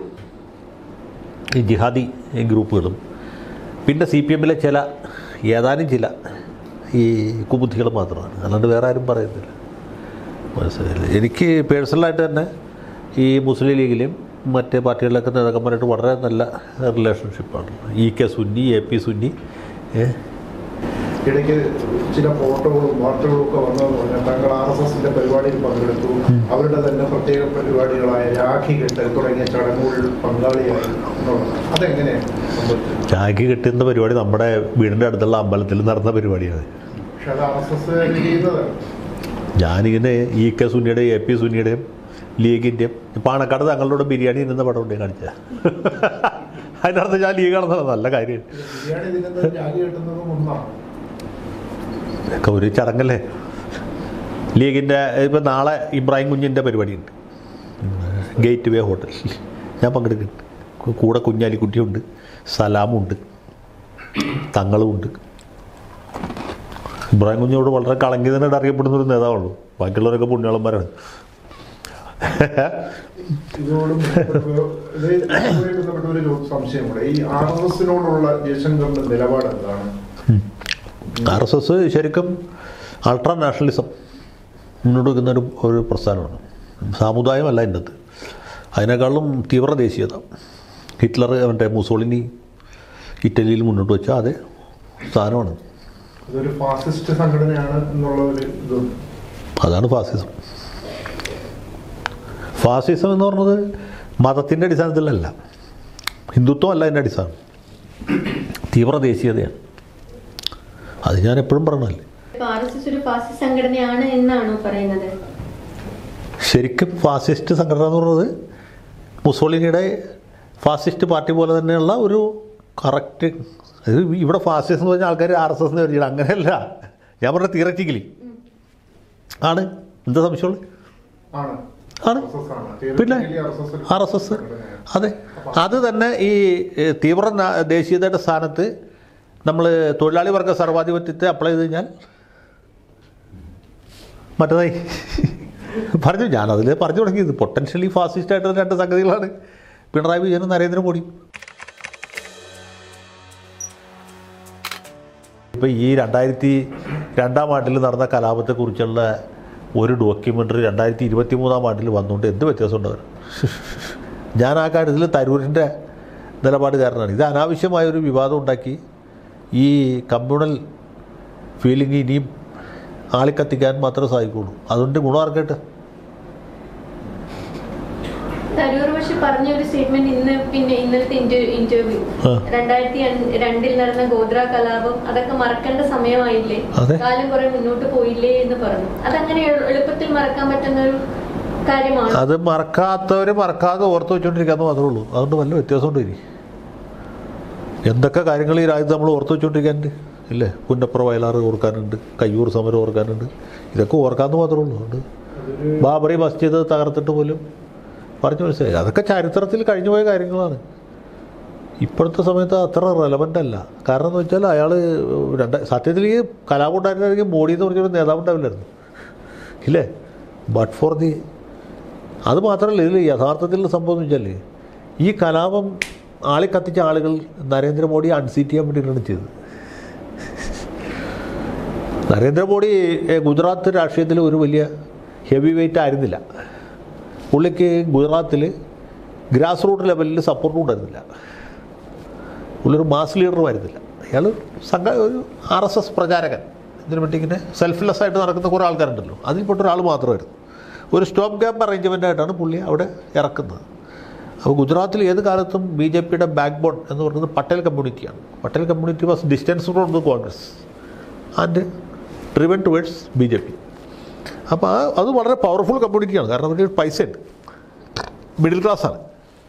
ഈ ജിഹാദി ഗ്രൂപ്പുകളും പിന്നെ സി പി എമ്മിലെ ചില ഏതാനും ചില ഈ കുബുദ്ധികൾ മാത്രമാണ് അല്ലാണ്ട് വേറെ ആരും പറയുന്നില്ല മനസ്സിലായില്ലേ എനിക്ക് പേഴ്സണലായിട്ട് തന്നെ ഈ മുസ്ലിം ലീഗിലെയും മറ്റേ പാർട്ടികളിലൊക്കെ നേതാക്കന്മാരായിട്ട് വളരെ നല്ല റിലേഷൻഷിപ്പാണ് ഇ കെ സുന്നി എ പി സുന്നി ഏ ഇടയ്ക്ക് ചില ഫോട്ടോകളും വാർത്തകളും ഒക്കെ വന്നതെന്ന് പറഞ്ഞാൽ താങ്കൾ ആർ എസ് എസിന്റെ പരിപാടിയിൽ പങ്കെടുത്തു അവരുടെ തന്നെ പ്രത്യേക പരിപാടികളായ രാഖി കെട്ടൽ തുടങ്ങിയ ചടങ്ങുകളിൽ പങ്കാളിയായി എന്നുള്ളത്. അതെങ്ങനെയാണ് സംഭവിച്ചത് ചായക്ക് കിട്ടുന്ന പരിപാടി നമ്മുടെ വീടിൻ്റെ അടുത്തുള്ള അമ്പലത്തിൽ നടന്ന പരിപാടിയാണ് പക്ഷെ അത് ആർ എസ് എസ് ചെയ്യുന്നതാണ് ഞാനിങ്ങനെ ഇ കെ സുന്നിയുടെയും എ പി സുന്നിയുടെയും ലീഗിൻ്റെയും പാണക്കാട് തങ്ങളുടെ കൂടെ ബിരിയാണി ഇരുന്ന പടം ഉണ്ട് കാണിച്ച അതിനർത്ഥം ഞാൻ ലീഗാണെന്നാണ് നല്ല കാര്യം ബിരിയാണി തിന്നുന്നത് രാഖി കെട്ടുന്നതും ഒന്നാണ് ഇതൊക്കെ ഒരു ചടങ്ങല്ലേ ലീഗിൻ്റെ ഇപ്പം നാളെ ഇബ്രാഹിം കുഞ്ഞിൻ്റെ പരിപാടിയുണ്ട് ഗേറ്റ് വേ ഹോട്ടൽ ഞാൻ പങ്കെടുക്കുന്നുണ്ട് കൂടെ കുഞ്ഞാലിക്കുട്ടിയുണ്ട് സലാമുണ്ട് തങ്ങളുമുണ്ട് ഇബ്രാഹിം കുഞ്ഞോട് വളരെ കളങ്കിതനായിട്ട് അറിയപ്പെടുന്ന ഒരു നേതാവുള്ളൂ ബാക്കിയുള്ളവരൊക്കെ പുണ്യാളന്മാരാണ് ഇതോട് ബന്ധപ്പെട്ട് ഇത് ഇതുമായി ബന്ധപ്പെട്ട ഒരു സംശയം കൂടെ ഈ ആർ എസ് എസിനോടുള്ള ജയശങ്കറിന്റെ നിലപാട് എന്താണ് ആർ എസ് എസ് ശരിക്കും അൾട്രാ നാഷണലിസം മുന്നോട്ട് വെക്കുന്ന ഒരു ഒരു പ്രസ്ഥാനമാണ് സാമുദായമല്ല അതിൻ്റെ അകത്ത് അതിനേക്കാളും തീവ്ര ദേശീയത ഹിറ്റ്ലർ മറ്റേ മുസോളിനി ഇറ്റലിയിൽ മുന്നോട്ട് വെച്ച അതേ സ്ഥാനമാണ് അതൊരു ഫാസിസ്റ്റ് സംഘടനയാണ് എന്നുള്ള ഒരു ഇത് അതാണ് ഫാസിസം ഫാസിസം എന്ന് പറഞ്ഞത് മതത്തിൻ്റെ അടിസ്ഥാനത്തിലല്ല ഹിന്ദുത്വം അല്ല അതിൻ്റെ അടിസ്ഥാനം തീവ്ര ദേശീയതയാണ് അത് ഞാൻ എപ്പോഴും പറഞ്ഞല്ലേ ആർ എസ് എസ് ഒരു ഫാസിസ്റ്റ് സംഘടനയാണ് എന്നാണോ പറയുന്നത് ശരിക്കും ഫാസിസ്റ്റ് സംഘടന എന്ന് പറയുന്നത് മുസോളിനിയുടെ ഫാസിസ്റ്റ് പാർട്ടി പോലെ തന്നെയുള്ള ഒരു കറക്റ്റ് ഇത് ഇവിടെ ഫാസിസ്റ്റ് എന്ന് പറഞ്ഞാൽ ആൾക്കാർ ആർ എസ് എസ് എന്ന് വിചാരിക്കണം അങ്ങനെയല്ല ഞാൻ പറഞ്ഞ തിയററ്റിക്കലി ആണ് എന്താ സംശയമുള്ളത് ആണ് ആണ് RSS ആണ്. പിന്നെ Theoretically RSS ഒരു ആർ എസ് എസ് സംഘടനയാണ്. അതെ അത് തന്നെ ഈ ഏ, തീവ്ര നാ- ദേശീയതയുടെ സ്ഥാനത്ത് നമ്മൾ തൊഴിലാളി വർഗ സർവാധിപത്യത്തെ അപ്ലൈ ചെയ്ത് കഴിഞ്ഞാൽ മറ്റേതായി പറഞ്ഞു ഞാനതിൽ പറഞ്ഞു തുടങ്ങിയത് പൊട്ടൻഷ്യലി ഫാസിസ്റ്റ് ആയിട്ടുള്ള രണ്ട് സംഗതികളാണ് പിണറായി വിജയനും നരേന്ദ്രമോദി ഇപ്പോൾ ഈ രണ്ടായിരത്തി രണ്ടാം ആണ്ടിൽ നടന്ന കലാപത്തെക്കുറിച്ചുള്ള ഒരു ഡോക്യുമെൻ്ററി രണ്ടായിരത്തി ഇരുപത്തി മൂന്നാം ആണ്ടിൽ വന്നുകൊണ്ട് എന്ത് വ്യത്യാസമുണ്ട് അവർ ഞാൻ ആ കാര്യത്തിൽ തരൂരിൻ്റെ നിലപാടുകാരനാണ് ഇത് അനാവശ്യമായ ഒരു വിവാദം ഉണ്ടാക്കി ഈ കമ്മ്യൂണൽ ഫീലിംഗ് ഇനിയും ആളിക്കത്തിക്കാൻ മാത്രമേ സാധിക്കുള്ളൂ അതുകൊണ്ട് ഗുണം ആർക്കട്ടെ തരൂർ പക്ഷെ പറഞ്ഞ ഒരു സ്റ്റേറ്റ്മെന്റ് ഇന്ന് പിന്നെ ഇന്നലത്തെ ഇന്റർവ്യൂ ആ. രണ്ടായിരത്തി രണ്ടിൽ നടന്ന ഗോദ്ര കലാപം അതൊക്കെ മറക്കേണ്ട സമയമായില്ലേ അതെ. കാലം കുറെ മുന്നോട്ട് പോയില്ലേ എന്ന് പറഞ്ഞു അതങ്ങനെ എളു- എളുപ്പത്തിൽ മറക്കാൻ പറ്റുന്ന ഒരു കാര്യമാണ് അത് മറക്കാത്തവർ മറക്കാതെ ഓർത്ത് വെച്ചുകൊണ്ടിരിക്കാന്ന് മാത്രമേ ഉള്ളൂ അതുകൊണ്ട് വല്ല വ്യത്യാസമുണ്ട് ഇനി എന്തൊക്കെ കാര്യങ്ങൾ ഈ രാജ്യത്ത് നമ്മൾ ഓർത്ത് വെച്ചുകൊണ്ടിരിക്കാനുണ്ട് ഇല്ലേ പുന്നപ്പുറ വയലാറ് ഓർക്കാനുണ്ട് കയ്യൂർ സമരം ഓർക്കാനുണ്ട് ഇതൊക്കെ ഓർക്കാമെന്ന് മാത്രമേ ഉള്ളൂ അതുകൊണ്ട് അതൊരു ബാബറി മസ്ജിദ് തകർത്തിട്ട് പോലും പറഞ്ഞു മനസ്സിലായി അതൊക്കെ ചരിത്രത്തിൽ കഴിഞ്ഞുപോയ കാര്യങ്ങളാണ് ഇപ്പോഴത്തെ സമയത്ത് അത്ര റെലവൻ്റ് അല്ല കാരണം എന്ന് വെച്ചാൽ അയാൾ രണ്ട് സത്യത്തിൽ ഈ കലാപം ഉണ്ടായിരുന്നെങ്കിൽ മോഡി എന്ന് പറഞ്ഞൊരു നേതാവ് ഉണ്ടാവില്ലായിരുന്നു ഇല്ലേ ബട്ട് ഫോർ ദി അത് മാത്രമല്ല ഇതിൽ യഥാർത്ഥത്തിൽ സംഭവം എന്ന് വെച്ചാൽ ഈ കലാപം ആളി കത്തിച്ച ആളുകൾ നരേന്ദ്രമോദിയെ അൺസീറ്റ് ചെയ്യാൻ വേണ്ടിയിട്ടാണ് ചെയ്തത് നരേന്ദ്രമോദി ഏ, ഗുജറാത്ത് രാഷ്ട്രീയത്തിൽ ഒരു വലിയ ഹെവി വെയിറ്റ് ആയിരുന്നില്ല പുള്ളിക്ക് ഗുജറാത്തിൽ ഗ്രാസ് റൂട്ട് ലെവലിൽ സപ്പോർട്ടും ഉണ്ടായിരുന്നില്ല പുള്ളി ഒരു മാസ് ലീഡറുമായിരുന്നില്ല അയാൾ സംഘ ഒരു ആർ എസ് എസ് പ്രചാരകൻ ഇതിനു വേണ്ടി ഇങ്ങനെ സെൽഫ്ലെസ് ആയിട്ട് നടക്കുന്ന കുറേ ആൾക്കാരുണ്ടല്ലോ അതിൽപ്പെട്ട ഒരാൾ മാത്രമായിരുന്നു ഒരു സ്റ്റോപ്പ് ഗ്യാപ്പ് അറേഞ്ച്മെൻ്റ് ആയിട്ടാണ് പുള്ളി അവിടെ ഇറക്കുന്നത് അപ്പോൾ ഗുജറാത്തിൽ ഏത് കാലത്തും ബി ജെ പിയുടെ ബാക്ക് ബോൺ എന്ന് പറയുന്നത് പട്ടേൽ കമ്മ്യൂണിറ്റിയാണ് Patel community was distance from the Congress and driven towards B J P അപ്പോൾ ആ അത് വളരെ പവർഫുൾ കമ്മ്യൂണിറ്റിയാണ് കാരണം അവരുടെ പൈസ ഉണ്ട് മിഡിൽ ക്ലാസ്സാണ്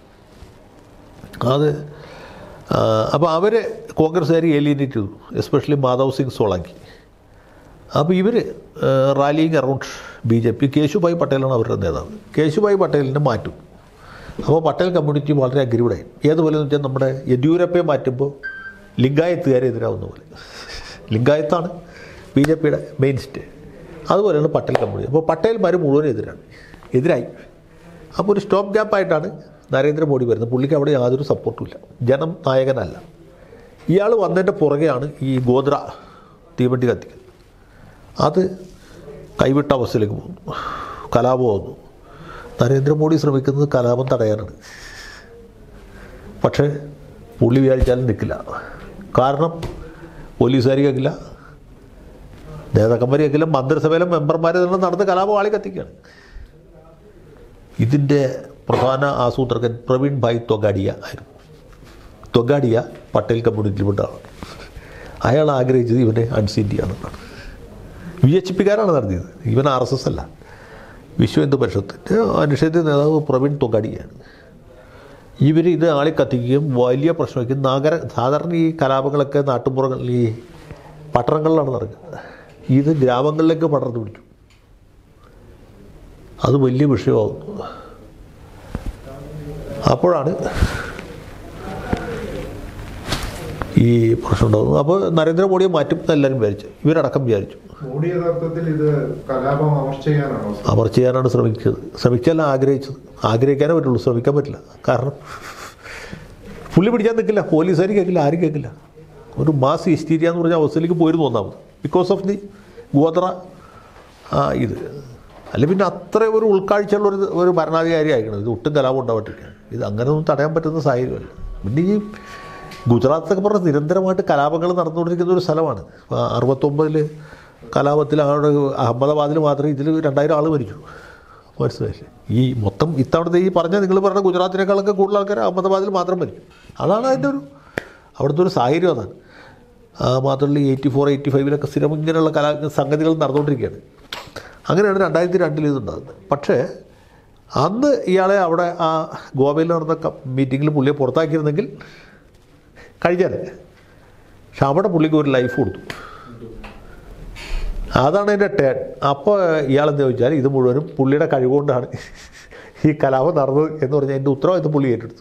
അത് അപ്പോൾ അവർ കോൺഗ്രസ്സുകാർ ഏലിയനേറ്റ് ചെയ്തു എസ്പെഷ്യലി മാധവ് സിംഗ് സോളാങ്കി അപ്പോൾ ഇവർ rallying around B J P Keshubhai പട്ടേലാണ് അവരുടെ നേതാവ് കേശുഭായ് പട്ടേലിനെ മാറ്റും അപ്പോൾ പട്ടേൽ കമ്മ്യൂണിറ്റി വളരെ അഗ്രീവഡായി ഏതുപോലെ എന്ന് വെച്ചാൽ നമ്മുടെ യെദ്യൂരപ്പയെ മാറ്റുമ്പോൾ ലിംഗായത്തുകാരെ എതിരാവുന്ന പോലെ ലിംഗായത്താണ് ബി ജെ പിയുടെ മെയിൻ സ്റ്റേ അതുപോലെയാണ് പട്ടേൽ കമ്മ്യൂണിറ്റി അപ്പോൾ പട്ടേൽമാർ മുഴുവൻ എതിരാണ് എതിരായി അപ്പോൾ ഒരു സ്റ്റോപ്പ് ഗ്യാപ്പായിട്ടാണ് നരേന്ദ്രമോദി വരുന്നത് പുള്ളിക്ക് അവിടെ യാതൊരു സപ്പോർട്ടുമില്ല ജനം നായകനല്ല ഇയാൾ വന്നതിൻ്റെ പുറകെയാണ് ഈ ഗോദ്ര തീവണ്ടി കത്തിക്കുന്നത് അത് കൈവിട്ട അവസ്ഥയിലേക്ക് പോകുന്നു കലാപമാകുന്നു നരേന്ദ്രമോദി ശ്രമിക്കുന്നത് കലാപം തടയാനാണ് പക്ഷേ പുള്ളി വിചാരിച്ചാലും നിൽക്കില്ല കാരണം പോലീസുകാർ കേൾക്കില്ല നേതാക്കന്മാർ കേൾക്കില്ല മന്ത്രിസഭയിലെ മെമ്പർമാർ തന്നെ നടന്ന് കലാപം ആളി കത്തിക്കുകയാണ് ഇതിൻ്റെ പ്രധാന ആസൂത്രകൻ പ്രവീൺ ഭായ് തൊഗാഡിയ ആയിരുന്നു തൊഗാഡിയ പട്ടേൽ കമ്മ്യൂണിറ്റിയിൽപ്പെട്ട ആളാണ് അയാൾ ആഗ്രഹിച്ചത് ഇവനെ അൺസീറ്റ് ചെയ്യാമെന്നാണ് വി എച്ച് പിക്കാരാണ് നടത്തിയത് ഇവൻ ആർ എസ് എസ് അല്ല വിശ്വ ഹിന്ദു പരിഷത്തിൻ്റെ അനുഷേധ നേതാവ് പ്രവീൺ തൊഗാഡിയാണ് ഇവർ ഇത് ആളി കത്തിക്കുകയും വലിയ പ്രശ്നമാക്കി നഗര സാധാരണ ഈ കലാപങ്ങളൊക്കെ നാട്ടുമ്പുറങ്ങളിൽ ഈ പട്ടണങ്ങളിലാണ് നടക്കുന്നത് ഇത് ഗ്രാമങ്ങളിലേക്ക് പടർന്നു പിടിക്കും അത് വലിയ വിഷയമാകുന്നു അപ്പോഴാണ് ഈ പ്രശ്നം ഉണ്ടാകുന്നു അപ്പോൾ നരേന്ദ്രമോദിയെ മാറ്റും എന്ന് എല്ലാവരും വിചാരിച്ചു ഇവരടക്കം വിചാരിച്ചു മോഡി യഥാർത്ഥത്തിൽ ഇത് കലാപം അമർച്ച ചെയ്യാനാണോ അവർ ചെയ്യാനാണ് ശ്രമിച്ചത് ശ്രമിച്ചല്ല ആഗ്രഹിച്ചത് ആഗ്രഹിക്കാനേ പറ്റുള്ളൂ ശ്രമിക്കാൻ പറ്റില്ല കാരണം പുള്ളി പിടിച്ചാൽ നിൽക്കില്ല പോലീസുകാർ കേൾക്കില്ല ആരും കേൾക്കില്ല ഒരു മാസ് ഹിസ്റ്റീരിയ എന്ന് പറഞ്ഞ അവസ്ഥയിലേക്ക് പോയിരുന്നു ഒന്നാമത് ബിക്കോസ് ഓഫ് ദി ഗോത്ര ആ, ഇത് അല്ല പിന്നെ അത്ര ഒരു ഉൾക്കാഴ്ചയുള്ള ഒരു ഒരു ഭരണാധികാരി ആയിരിക്കണം ഇത് ഒട്ടും കലാപം ഉണ്ടാവട്ടില്ല ഇത് അങ്ങനെ ഒന്നും തടയാൻ പറ്റുന്ന സാഹചര്യമല്ല പിന്നെ ഈ ഗുജറാത്തൊക്കെ പറഞ്ഞ നിരന്തരമായിട്ട് കലാപങ്ങൾ നടന്നുകൊണ്ടിരിക്കുന്ന ഒരു സ്ഥലമാണ് ആ, അറുപത്തൊമ്പതിൽ കലാപത്തിൽ അവിടെ അഹമ്മദാബാദിൽ മാത്രമേ ഇതിൽ രണ്ടായിരം ആൾ മരിച്ചു മനസ്സിലായില്ലേ ഈ മൊത്തം ഇത്തവണത്തെ ഈ പറഞ്ഞ നിങ്ങൾ പറഞ്ഞ ഗുജറാത്തിനേക്കാളൊക്കെ കൂടുതൽ ആൾക്കാർ അഹമ്മദാബാദിൽ മാത്രം മരിക്കും അതാണ് അതിൻ്റെ ഒരു അവിടുത്തെ ഒരു സാഹചര്യം അതാണ് ആ, മാത്രമല്ല എയ്റ്റി ഫോർ എയ്റ്റി ഫൈവിലൊക്കെ സ്ഥിരം ഇങ്ങനെയുള്ള കലാ സംഗതികൾ നടന്നുകൊണ്ടിരിക്കുകയാണ് അങ്ങനെയാണ് രണ്ടായിരത്തി രണ്ടിൽ ഇതുണ്ടാകുന്നത് പക്ഷേ അന്ന് ഇയാളെ അവിടെ ആ ഗോവയിൽ നടന്ന മീറ്റിങ്ങിൽ പുള്ളിയെ പുറത്താക്കിയിരുന്നെങ്കിൽ കഴിഞ്ഞാൽ പക്ഷെ അവിടെ പുള്ളിക്ക് ഒരു ലൈഫ് കൊടുത്തു അതാണ് എൻ്റെ ടേൺ അപ്പോൾ ഇയാളെന്ന് ചോദിച്ചാൽ ഇത് മുഴുവനും പുള്ളിയുടെ കഴിവുകൊണ്ടാണ് ഈ കലാപം നടന്നത് എന്ന് പറഞ്ഞാൽ എൻ്റെ ഉത്തരവാദിത്വം പുള്ളി ഏറ്റെടുത്തു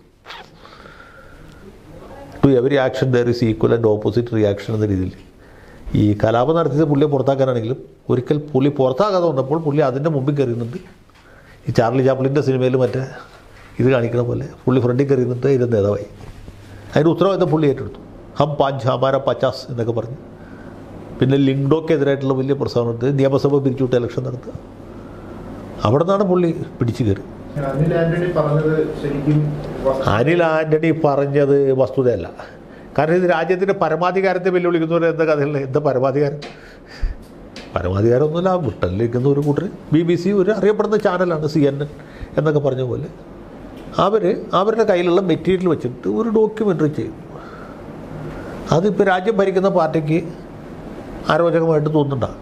to every action there is equal and opposite reaction എന്ന രീതിയിൽ ഈ കലാപം നടത്തിയത് പുള്ളിയെ പുറത്താക്കാനാണെങ്കിലും ഒരിക്കൽ പുള്ളി പുറത്താകാതെ വന്നപ്പോൾ പുള്ളി അതിൻ്റെ മുമ്പിൽ കയറിയുന്നുണ്ട് ഈ ചാർലി ചാപ്ലിൻ്റെ സിനിമയിൽ മറ്റേ ഇത് കാണിക്കുന്ന പോലെ പുള്ളി ഫ്രണ്ടിൽ കയറിയുന്നുണ്ട് ഇതിൻ്റെ നേതാവായി അതിൻ്റെ ഉത്തരവാദിത്തം പുള്ളി ഏറ്റെടുത്തു ഹം പാഞ്ച് ഹമാര പച്ചാസ് എന്നൊക്കെ പറഞ്ഞു പിന്നെ ലിങ്ഡോക്കെതിരായിട്ടുള്ള വലിയ പ്രസ്താവന നടത്തി നിയമസഭ പിരിച്ചുവിട്ട് ഇലക്ഷൻ നടത്തുക അവിടെ നിന്നാണ് പുള്ളി പിടിച്ചു കയറി അനിൽ ആന്റണി പറഞ്ഞത് ശരിക്കും വസ്തു- അനിൽ ആൻ്റണി പറഞ്ഞത് വസ്തുതയല്ല കാരണം ഇത് രാജ്യത്തിൻ്റെ പരമാധികാരത്തെ വെല്ലുവിളിക്കുന്നവർ എന്താ കഥയുള്ള എന്താ പരമാധികാരം പരമാധികാരമൊന്നുമില്ല ബ്രിട്ടനിലിരിക്കുന്ന ഒരു കൂട്ടർ ബി ബി സി ഒരു അറിയപ്പെടുന്ന ചാനലാണ് സി എൻ എൻ എന്നൊക്കെ പറഞ്ഞ പോലെ അവർ അവരുടെ കയ്യിലുള്ള മെറ്റീരിയൽ വെച്ചിട്ട് ഒരു ഡോക്യുമെൻ്ററി ചെയ്തു അതിപ്പോൾ രാജ്യം ഭരിക്കുന്ന പാർട്ടിക്ക് അരോചകമായിട്ട് തോന്നുന്നുണ്ടാകും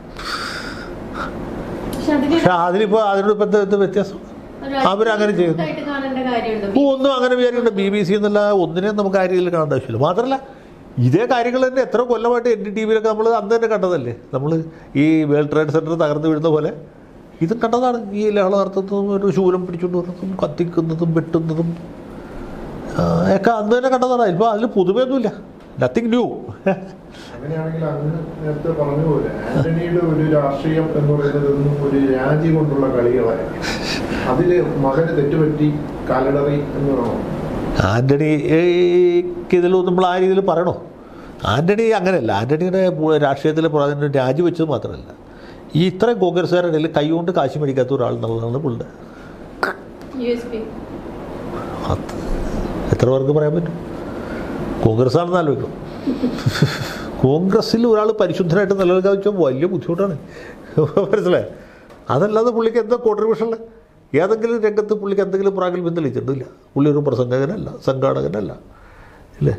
പക്ഷെ അതിന് പക്ഷെ അതിലിപ്പോൾ അതിനോട് എന്താ എന്താ വ്യത്യാസം അവരങ്ങനെ ചെയ്യുന്നു ആയിട്ട് കാണേണ്ട കാര്യമുണ്ടോ ഓ, ഒന്നും അങ്ങനെ വിചാരിക്കണ്ട ബി ബി സി എന്നല്ല ഒന്നിനെയും നമുക്ക് ആ രീതിയിൽ കാണേണ്ട ആവശ്യമില്ല മാത്രമല്ല ഇതേ കാര്യങ്ങൾ തന്നെ എത്ര കൊല്ലമായിട്ട് എൻ ഡി ടി വിയിലൊക്കെ നമ്മൾ അന്ന് തന്നെ കണ്ടതല്ലേ നമ്മൾ ഈ വേൾഡ് ട്രേഡ് സെൻറ്റർ തകർന്നു വീഴുന്ന പോലെ ഇതും കണ്ടതാണ് ഈ ലഹള നടത്തുന്നതും ഒരു ശൂലം പിടിച്ചുകൊണ്ട് വരുന്നതും കത്തിക്കുന്നതും വെട്ടുന്നതും ആ, ഒക്കെ അന്ന് തന്നെ കണ്ടതാണ് ഇപ്പോൾ അതിൽ പുതുമയൊന്നുമില്ല നത്തിങ് ന്യൂ അങ്ങനെയാണെങ്കിൽ അങ്ങ് നേരത്തെ പറഞ്ഞ പോലെ ആന്റണിയുടെ ഒരു രാഷ്ട്രീയം എന്ന് പറയുന്നത് ഒന്നും ഒരു രാജി കൊണ്ടുള്ള കളികളായിരുന്നു അതില് മകന് തെറ്റുപറ്റി കാലടറി എന്ന് വേണോ ആൻ്റണിക്ക് ഇതിൽ നമ്മൾ ആ രീതിയിൽ പറയണോ ആൻ്റണി അങ്ങനെയല്ല ആൻ്റണിയുടെ പു- രാഷ്ട്രീയത്തിലെ പ്രാധാന്യം രാജിവെച്ചത് മാത്രമല്ല ഈ ഇത്രയും കോൺഗ്രസ്സുകാരുടെ ഇടയിൽ കൈകൊണ്ട് കാശ് മേടിക്കാത്ത ഒരാൾ എന്നുള്ളതാണ് പുള്ളിയുടെ യു എസ് പി അത് എത്ര പേർക്ക് പറയാൻ പറ്റും കോൺഗ്രസ് ആണെന്ന് ആലോചിക്കണം കോൺഗ്രസ്സിൽ ഒരാൾ പരിശുദ്ധനായിട്ട് നിലനിൽക്കാൻ വെച്ചാൽ വലിയ ബുദ്ധിമുട്ടാണ് മനസ്സിലായോ അതല്ലാതെ പുള്ളിക്ക് എന്താ കോൺട്രിബ്യൂഷനിൽ ഏതെങ്കിലും രംഗത്ത് പുള്ളിക്ക് എന്തെങ്കിലും പ്രാഗൽഭ്യം തെളിയിച്ചിട്ടില്ല പുള്ളി ഒരു പ്രസംഗകനല്ല സംഘാടകനല്ല ഇല്ലേ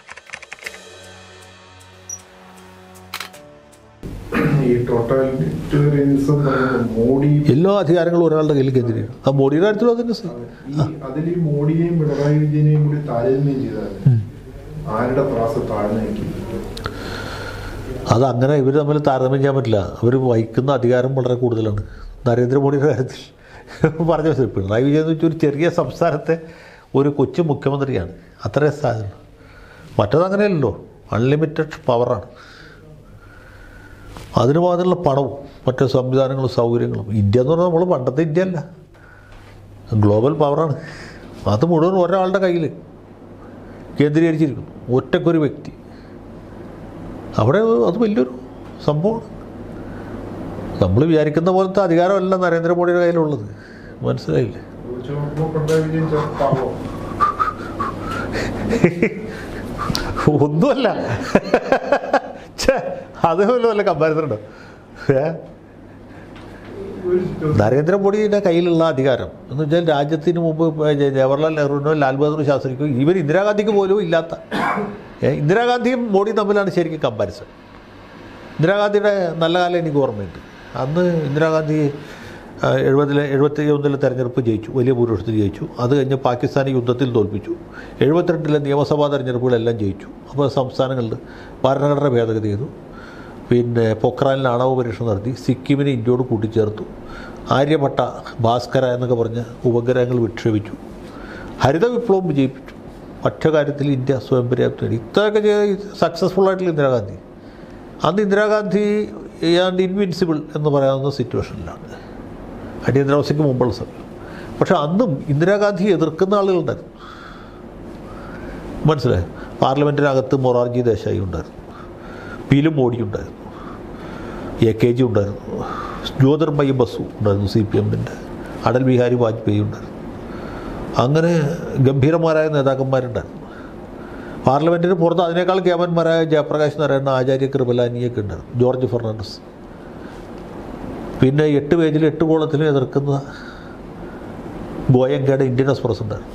ഈ ടോട്ടാലിറ്റേറിയനിസം പറയുന്നത് മോഡി എല്ലാ അധികാരങ്ങളും ഒരാളുടെ കയ്യിൽ കേന്ദ്രീകരിക്കണം ആ മോഡിയുടെ കാര്യത്തിലും അതിൻ്റെ ഈ അതിൽ ഈ മോഡിയെയും പിണറായി വിജയനെയും കൂടി താരതമ്യം ചെയ്താൽ ആരുടെ ത്രാസ് താഴ്ന്നേക്കും അത് അങ്ങനെ ഇവർ തമ്മിൽ താരതമ്യം ചെയ്യാൻ പറ്റില്ല അവർ വഹിക്കുന്ന അധികാരം വളരെ കൂടുതലാണ് നരേന്ദ്രമോദിയുടെ കാര്യത്തിൽ പറഞ്ഞ മനസ്സിലായി. പിണറായി വിജയൻ എന്ന് വെച്ചാൽ ഒരു ചെറിയ സംസ്ഥാനത്തെ ഒരു കൊച്ചു മുഖ്യമന്ത്രിയാണ് അത്രേ സാധനം മറ്റതങ്ങനെയല്ലല്ലോ അൺലിമിറ്റഡ് പവറാണ് അതിന് മാത്രമുള്ള പണവും മറ്റു സംവിധാനങ്ങളും സൗകര്യങ്ങളും ഇന്ത്യ എന്ന് പറഞ്ഞാൽ നമ്മൾ പണ്ടത്തെ ഇന്ത്യ അല്ല ഗ്ലോബൽ പവറാണ് അത് മുഴുവൻ ഒരാളുടെ കയ്യിൽ കേന്ദ്രീകരിച്ചിരിക്കുന്നു ഒറ്റക്കൊരു വ്യക്തി അവിടെ അത് വലിയൊരു സംഭവമാണ് നമ്മൾ വിചാരിക്കുന്ന പോലത്തെ അധികാരമല്ല നരേന്ദ്രമോദിയുടെ കയ്യിലുള്ളത് മനസ്സിലായില്ലേ വെച്ച് നോക്കുമ്പോൾ പിണറായി വിജയൻ ചെറുപ്പാവോ ഒന്നുമല്ല ഛേ അതേപോലെ വല്ല കമ്പാരിസൺ ഉണ്ടോ ഏ ഒരു നരേന്ദ്രമോദിയുടെ കയ്യിലുള്ള അധികാരം എന്ന് വെച്ചാൽ രാജ്യത്തിന് മുമ്പ് ഇപ്പൊ ജ- ജവഹർലാൽ നെഹ്റുവിനോ ലാൽ ബഹദൂർ ശാസ്ത്രിക്കോ ഇവർ ഇന്ദിരാഗാന്ധിക്ക് പോലും ഇല്ലാത്ത ഏ, ഇന്ദിരാഗാന്ധിയും മോഡിയും തമ്മിലാണ് ശരിക്കും കമ്പാരിസൺ ഇന്ദിരാഗാന്ധിയുടെ നല്ല കാലം എനിക്ക് ഓർമ്മയുണ്ട് അന്ന് ഇന്ദിരാഗാന്ധി ആ, എഴുപതിലെ എഴുപത്തി ഒന്നിലെ തെരഞ്ഞെടുപ്പ് ജയിച്ചു വലിയ ഭൂരിപക്ഷത്തിൽ ജയിച്ചു അത് കഴിഞ്ഞ് പാകിസ്ഥാനി യുദ്ധത്തിൽ തോൽപ്പിച്ചു എഴുപത്തിരണ്ടിലെ നിയമസഭാ തെരഞ്ഞെടുപ്പുകളെല്ലാം ജയിച്ചു അപ്പോൾ സംസ്ഥാനങ്ങളിൽ ഭരണഘടന ഭേദഗതി ചെയ്തു പിന്നെ പൊക്രാനിൽ ആണവ പരീക്ഷണം നടത്തി സിക്കിമിനെ ഇന്ത്യയോട് കൂട്ടിച്ചേർത്തു ആര്യഭട്ട ഭാസ്കര എന്നൊക്കെ പറഞ്ഞ് ഉപഗ്രഹങ്ങൾ വിക്ഷേപിച്ചു ഹരിത വിപ്ലവം വിജയിപ്പിച്ചു ഒറ്റ കാര്യത്തിൽ ഇന്ത്യ സ്വയം പര്യാപ്തി നേടി ഇത്രയൊക്കെ ചെയ്ത് സക്സസ്ഫുൾ ആയിട്ടുള്ള ഇന്ദിരാഗാന്ധി അന്ന് ഇന്ദിരാഗാന്ധി ആൻഡ് ഇൻവിൻസിബിൾ എന്ന് പറയാവുന്ന സിറ്റുവേഷനിലാണ് അടിയന്തരാവസ്ഥയ്ക്ക് മുമ്പുള്ള സമയം പക്ഷെ അന്നും ഇന്ദിരാഗാന്ധി എതിർക്കുന്ന ആളുകളുണ്ടായിരുന്നു മനസ്സിലായോ പാർലമെൻറ്റിനകത്ത് മൊറാർജി ദേശായി ഉണ്ടായിരുന്നു പീലും മോഡി ഉണ്ടായിരുന്നു എ കെ ജി ഉണ്ടായിരുന്നു ജ്യോതിർമയി ബസു ഉണ്ടായിരുന്നു സി പി എമ്മിൻ്റെ അടൽ ബിഹാരി വാജ്പേയി ഉണ്ടായിരുന്നു അങ്ങനെ ഗംഭീരന്മാരായ നേതാക്കന്മാരുണ്ടായിരുന്നു പാർലമെൻറ്റിന് പുറത്ത് അതിനേക്കാൾ കേമന്മാരായ ജയപ്രകാശ് നാരായണ ആചാര്യ കൃപലാനിയൊക്കെ ഉണ്ടായിരുന്നു ജോർജ് ഫെർണാണ്ടസ് പിന്നെ എട്ട് പേജിൽ എട്ട് കോളത്തിൽ എതിർക്കുന്ന ഗോയങ്കയുടെ ഇന്ത്യൻ എക്സ്പ്രസ് ഉണ്ടായിരുന്നു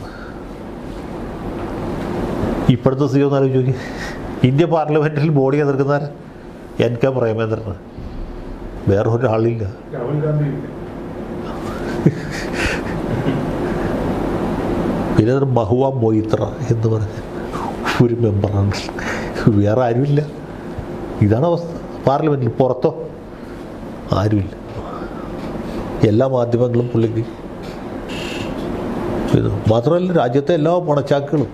ഇപ്പോഴത്തെ സ്ഥിതി ഒന്ന് ആലോചിച്ച് നോക്കി ഇന്ത്യ പാർലമെൻറ്റിൽ ബോഡി എതിർക്കുന്നവർ എൻ കെ പ്രേമേന്ദ്രനാണ് വേറെ ഒരാളില്ല രാഹുൽ ഗാന്ധി ഇല്ലേ? പിന്നെ ഒരു മഹുവ മൊയ്ത്ര എന്ന് പറഞ്ഞ ഒരു മെമ്പറാണ് വേറെ ആരുമില്ല ഇതാണ് അവസ്ഥ പാർലമെൻറ്റിൽ പുറത്തോ ആരുമില്ല എല്ലാ മാധ്യമങ്ങളും പുള്ളിക്ക് ഇത് മാത്രമല്ല രാജ്യത്തെ എല്ലാ പണച്ചാക്കുകളും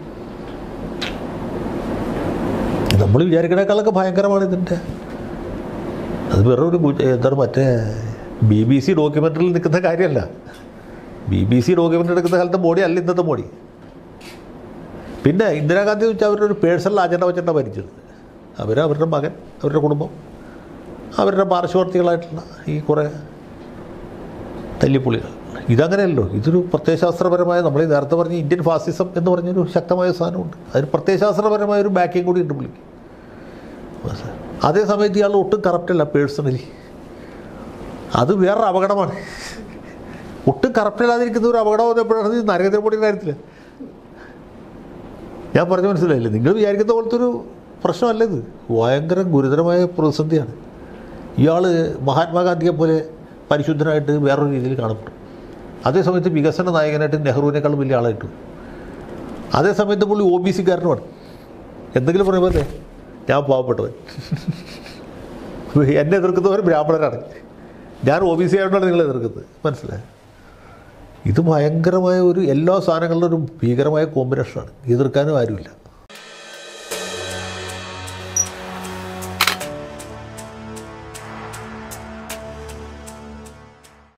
നമ്മൾ വിചാരിക്കണേക്കാളൊക്കെ ഭയങ്കരമാണ് ഇതിൻ്റെ അത് വെറും ഒരു ഗുജ- എന്താണ് മറ്റേ ബി ബി സി ഡോക്യുമെൻ്ററിൽ നിൽക്കുന്ന കാര്യമല്ല ബി ബി സി ഡോക്യുമെൻ്ററി എടുക്കുന്ന കാലത്തെ മോഡി അല്ല ഇന്നത്തെ മോഡി പിന്നെ ഇന്ദിരാഗാന്ധി വെച്ചാൽ അവരുടെ ഒരു പേഴ്സണൽ അജണ്ട വെച്ചിട്ടാണ് ഭരിച്ചത് അവർ അവരുടെ മകൻ അവരുടെ കുടുംബം അവരുടെ പാർശ്വവർത്തികളായിട്ടുള്ള ഈ കുറേ തല്ലിപ്പുള്ളികൾ ഇതങ്ങനെയല്ലോ ഇതൊരു പ്രത്യയശാസ്ത്രപരമായ നമ്മൾ ഈ നേരത്തെ പറഞ്ഞ ഇന്ത്യൻ ഫാസിസം എന്ന് പറഞ്ഞൊരു ശക്തമായ സാധനമുണ്ട് അതിന് പ്രത്യയശാസ്ത്രപരമായ ഒരു ബാക്കിങ് കൂടി ഉണ്ട് പുള്ളിക്ക് മനസ്സിലായോ? അതേ സമയത്ത് ഇയാൾ ഒട്ടും കറക്റ്റല്ല പേഴ്സണലി അത് വേറൊരു അപകടമാണ് ഒട്ടും കറക്റ്റല്ലാതിരിക്കുന്ന ഒരു അപകടം എപ്പോഴാണ് ഈ നരേന്ദ്രമോദിയുടെ കാര്യത്തിൽ ഞാൻ പറഞ്ഞു മനസ്സിലായില്ലേ നിങ്ങൾ വിചാരിക്കുന്ന പോലത്തെ ഒരു പ്രശ്നമല്ല ഇത് ഭയങ്കര ഗുരുതരമായ പ്രതിസന്ധിയാണ് ഇയാൾ മഹാത്മാഗാന്ധിയെ പോലെ പരിശുദ്ധനായിട്ട് വേറൊരു രീതിയിൽ കാണപ്പെടും അതേസമയത്ത് വികസന നായകനായിട്ട് നെഹ്റുവിനേക്കാളും വലിയ ആളായിട്ട് വരും. അതേസമയത്ത് പുള്ളി ഒ ബി സിക്കാരനുമാണ് എന്തെങ്കിലും പറയുമ്പോൾ അല്ലേ ഞാൻ പാവപ്പെട്ടവൻ എന്നെ എതിർക്കുന്നവർ ബ്രാഹ്മണരാണ് ഞാൻ ഒ ബി സി ആയതുകൊണ്ടാണ് നിങ്ങൾ എതിർക്കുന്നത് മനസ്സിലായോ ഇത് ഭയങ്കരമായ ഒരു എല്ലാ സാധനങ്ങളിലും ഒരു ഭീകരമായ കോമ്പിനേഷനാണ് എതിർക്കാനും ആരുമില്ല